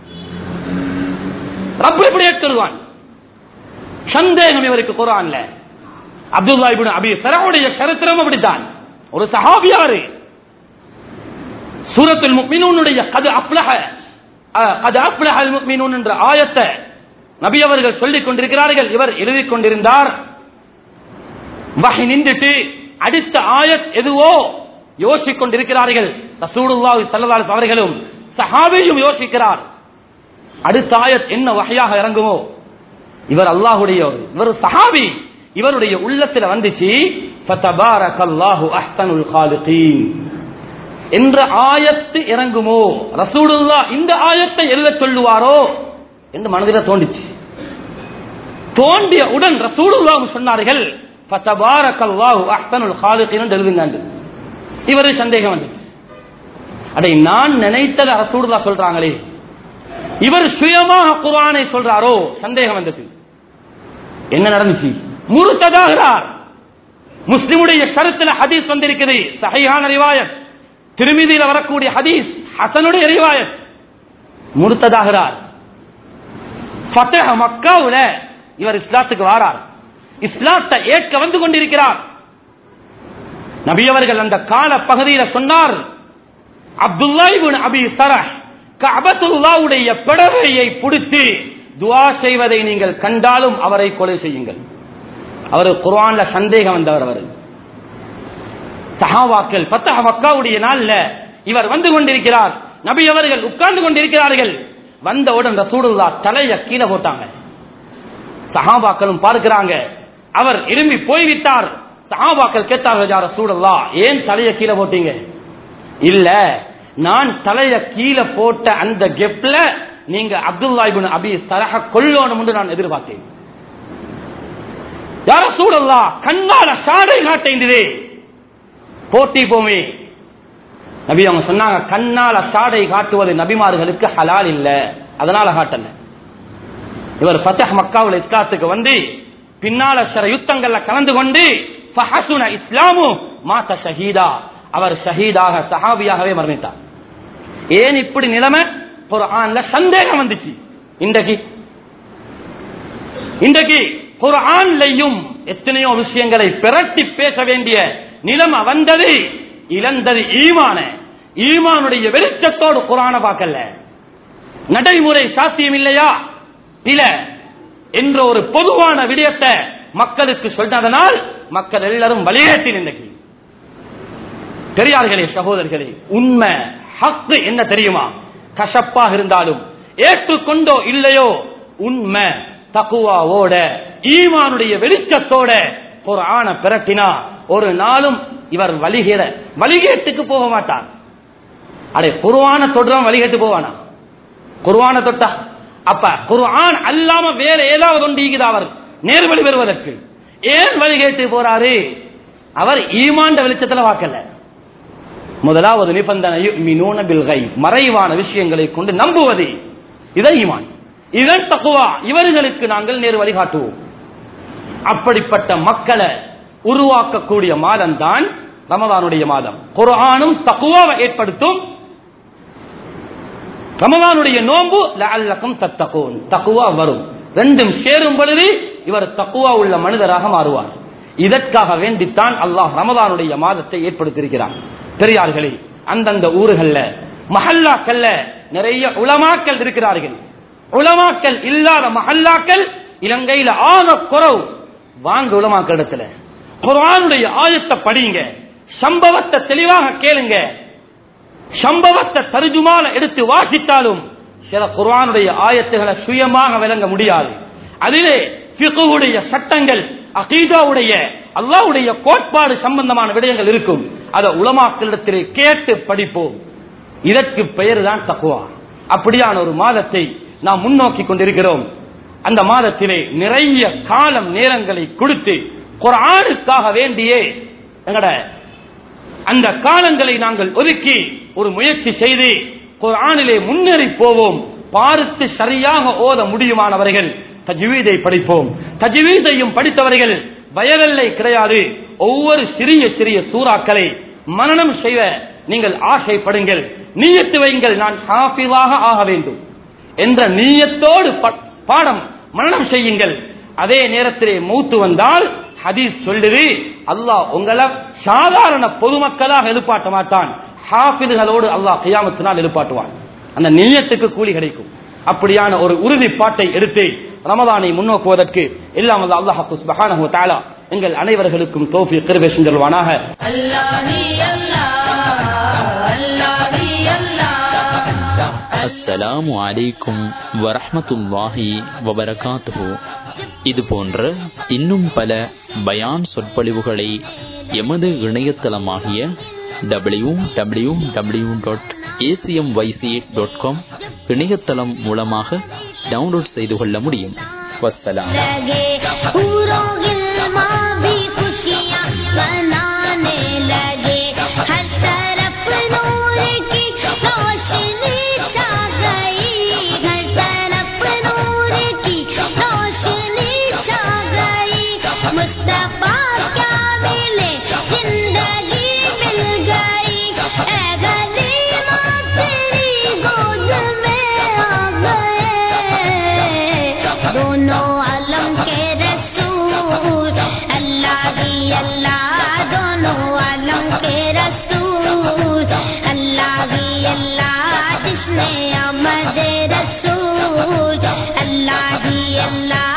ரப்பு எப்படி ஏற்றுவான் சந்தேகம் இவருக்கு குர்ஆன்ல அப்துல்லா இப்னு அபி சரவுடைய சரித்திரம் அப்படித்தான் ஒரு சஹாபியாரு சூரத்துல் முக்மினூனுடைய கது அப்லஹ கது அப்லஹ அல் முக்மினூன் என்ற ஆயத்தை நபி அவர்கள் சொல்லிக் கொண்டிருக்கிறார்கள் இவர் எழுதிக் கொண்டிருந்தார் வகை நின்றுட்டு அடுத்த ஆயத் எதுவோ யோசிக் கொண்டிருக்கிறார்கள் ரசூலுல்லாஹி ஸல்லல்லாஹு அலைஹி அவர்களும் சஹாபியும் யோசிக்கிறார் அடுத்த ஆயத் என்ன வகையாக இறங்குமோ இவர் அல்லாஹ்வுடைய இவர் சஹாபி இவருடைய உள்ளத்துல வந்துச்சு ஃபதபாரகல்லாஹு அஹ்சனுல் காலிகீன் என்ற ஆயத்து இறங்குமோ ரசூலுல்லா இந்த ஆயத்தை எழுத சொல்லுவாரோ என்று மனதில் தோண்டிச்சு தோண்டிய உடன் ரசூலுல்லா சொன்னார்கள் ஃபதபாரகல்லாஹு அஹ்சனுல் காலிகீன் என்று எழுதுங்க இவரு சந்தேகம் வந்துச்சு அடே நான் நினைத்தது ரசூலுல்லா சொல்றாங்களே இவர் சுயமாக குர்ஆனை சொல்றாரோ சந்தேகம் வந்தது என்ன நடந்துச்சு முறுத்ததாகிறார் முஸ்லிமுடைய கருத்துல ஹதீஸ் வந்திருக்குது சஹீஹான ரிவாயத் திருமிதியில வரக்கூடிய ஹதீஸ் ஹசனுடைய ரிவாயத் முறுத்ததாகிறார் ஃபத்தஹ மக்காவுல இவர் இஸ்லாத்துக்கு வாரார் இஸ்லாத்தை ஏற்க வந்து கொண்டிருக்கிறார் நபி அவர்கள் அந்த கால பகுதியில் சொன்னார் அப்துல்லா இப்னு அபி சரஹ் கஅபத்துல்லாவுடைய பிடவையை பிடித்து துஆ செய்வதை நீங்கள் கண்டாலும் அவரை கொலை செய்யுங்கள் அவர் குர்ஆன்ல சந்தேகம் வந்தவர் அவர் சஹாபாக்கள் பத்தஹ மக்காவுடைய நாள்ல இவர் வந்து கொண்டிருக்கிறார் நபி அவர்கள் உட்கார்ந்து கொண்டிருக்கிறார்கள் வந்தவுடன் ரசூலுல்லா தலைய கீழே போட்டாங்க சஹாபாக்களும் பார்க்கிறாங்க அவர் இரும்பி போய்விட்டார் சஹாபாக்கள் கேட்டார்கள் யார் ரசூலுல்லா ஏன் தலைய கீழே போட்டீங்க இல்ல நான் தலைய கீழே போட்ட அந்த கெப்ல நீங்க அப்துல்லா இப்னு அபி சரஹ கொல்லணும் என்று நான் எதிர்பார்த்தேன் யார சூழல்லா கண்ணால சாடை காட்டேந்தது போட்டி போமே நபி அவங்க சொன்னாங்க கண்ணால சாடை காட்டுவது நபிமார்களுக்கு ஹலால் இல்ல அதனால காட்டல இவர் ஃபத்தஹ் மக்காவுல இஸ்லாத்துக்கு வந்து பின்னால சில யுத்தங்கள்ல கலந்து கொண்டு ஃபஹசுன இஸ்லாமு மாத்த ஷஹீதா அவர் ஷஹீதாக சஹாபியாகவே மரணித்தார் ஏன் இப்படி நிலைமை குர்ஆன்ல சந்தேகம் வந்துச்சு இன்றைக்கு இன்றைக்கு குர்ஆன்லையும் எத்தனையோ விஷயங்களை பிரட்டி பேச வேண்டிய நிலைமை வந்தது இழந்தது ஈமான ஈமானுடைய வெளிச்சத்தோடு குரான பார்க்கல நடைமுறை சாத்தியம் இல்லையா இல்ல என்ற ஒரு பொதுவான விடயத்தை மக்களுக்கு சொன்னதனால் மக்கள் எல்லாரும் வழியேற்றி இன்னைக்கு பெரியார்களே சகோதரர்களே உண்மை ஹக்கு என்ன தெரியுமா கசப்பாக இருந்தாலும் ஏற்றுக்கொண்டோ இல்லையோ உண்மை தக்குவாவோட ஈமானுடைய வெளிச்சத்தோட ஒரு ஆணை பிரட்டினா ஒரு நாளும் இவர் வழிகேட வழிகேட்டுக்கு போக மாட்டார் அடே குருவான தொடுறவன் வழிகேட்டு போவானா குருவான தொட்டா அப்ப குர்ஆன் அல்லாம வேற ஏதாவது ஒன்று ஈகுதா அவர் நேர்வழி பெறுவதற்கு ஏன் வழிகேட்டு போறாரு அவர் ஈமாண்ட வெளிச்சத்துல வாக்கல முதலாவது நிபந்தனை யுமினூன பில் கைப் மறைவான விஷயங்களை கொண்டு நம்புவது இதை ஈமான் இதன் தக்குவா இவர்களுக்கு நாங்கள் நேர் வழிகாட்டுவோம் அப்படிப்பட்ட மக்களை உருவாக்கக்கூடிய மாதம் தான் ரமதானுடைய மாதம் குர்ஆனும் தக்குவாவை ஏற்படுத்தும் ரமதானுடைய நோன்பு லஅல்லக்கும் தத்தகூன் தக்குவா வரும் ரெண்டும் சேரும் பொழுது இவர் தக்குவா உள்ள மனிதராக மாறுவார் இதற்காக வேண்டித்தான் அல்லாஹ் ரமதானுடைய மாதத்தை ஏற்படுத்தியிருக்கிறார் பெரியார்களே அந்தந்த ஊர்கள்ல மஹல்லாக்கள்ல நிறைய உலமாக்கள் இருக்கிறார்கள் உலமாக்கள் இல்லாத மஹல்லாக்கள் இலங்கையில ஆக குறவு வாங்க உலமாக்கள் இடத்துல குர்ஆனுடைய ஆயத்தை படிங்க சம்பவத்தை தெளிவாக கேளுங்க சம்பவத்தை தருஜுமால எடுத்து வாசித்தாலும் சில குர்ஆனுடைய ஆயத்துகளை சுயமாக விளங்க முடியாது அதிலே ஃபிக்ஹுடைய சட்டங்கள் அகீதாவுடைய அல்லாஹ்வுடைய கோட்பாடு சம்பந்தமான விடயங்கள் இருக்கும் அதை உலமாக்களிடத்திலே கேட்டு படிப்போம் இதற்கு பெயர் தான் தக்குவா அப்படியான ஒரு மாதத்தை நாம் முன்னோக்கி கொண்டிருக்கிறோம் அந்த மாதத்திலே நிறைய காலம் நேரங்களை கொடுத்து குர்ஆனுக்காக வேண்டியே எங்கட அந்த காலங்களை நாங்கள் ஒதுக்கி ஒரு முயற்சி செய்து குர்ஆனிலே முன்னேறி போவோம் பார்த்து சரியாக ஓத முடியுமானவர்கள் தஜ்வீதை படிப்போம் தஜ்வீதையும் படித்தவர்கள் வயதெல்லை கிடையாது ஒவ்வொரு சிறிய சிறிய சூறாக்களை மனனம் செய்வ நீங்கள் ஆசைப்படுங்கள் நீயத்து வைங்கள் நான் ஹாஃபிவாக ஆக வேண்டும் என்ற நீயத்தோடு ப- பாடம் மனனம் செய்யுங்கள் அதே நேரத்திலே மூத்து வந்தால் ஹதீஸ் சொல்லுது அல்லாஹ் உங்களை சாதாரண பொதுமக்களாக எழுப்பாட்ட மாட்டான் ஹாஃபிதுகளோடு அல்லாஹ் கியாமத்தினால் எழுப்பாட்டுவான் அந்த நீயத்துக்கு கூலி கிடைக்கும் அப்படியான ஒரு உறுதிப்பாட்டை எடுத்து ரமதானை முன்னோக்குவதற்கு எல்லாம் வல்ல அல்லாஹ் சுப்ஹானஹு வ தஆலா எங்கள் அனைவர்களுக்கும் தௌஃபீக் கிருபை செஞ்சல்வானாக Allah ni Allah, Allah ni Allah, அஸ்ஸலாமு அலைக்கும் வரஹ்மத்துல்லாஹி வபரகாத்துஹு இது போன்ற இன்னும் பல பயான் சொற்பொழிவுகளை எமது இணையதளமாகிய W W W dot A C M Y C dot com இணையதளம் மூலமாக டவுன்லோட் செய்து கொள்ள முடியும் வஸ்ஸலாம் लगे पूरों गिलमा भी खुशियाँ मनाने लगे हर तरफ नूर की रोशनी छा गई हर तरफ नूर की रोशनी छा गई मुस्तफा क्या मिले जिंदगी मिल गई ऐ गरीबा तेरी गोद में आ गए दोनों आलम के रसूल अल्लाह ही अल्लाह दोनों आलम के रसूल अल्लाह ही अल्लाह जिसने आमद रसूल अल्लाह ही अल्लाह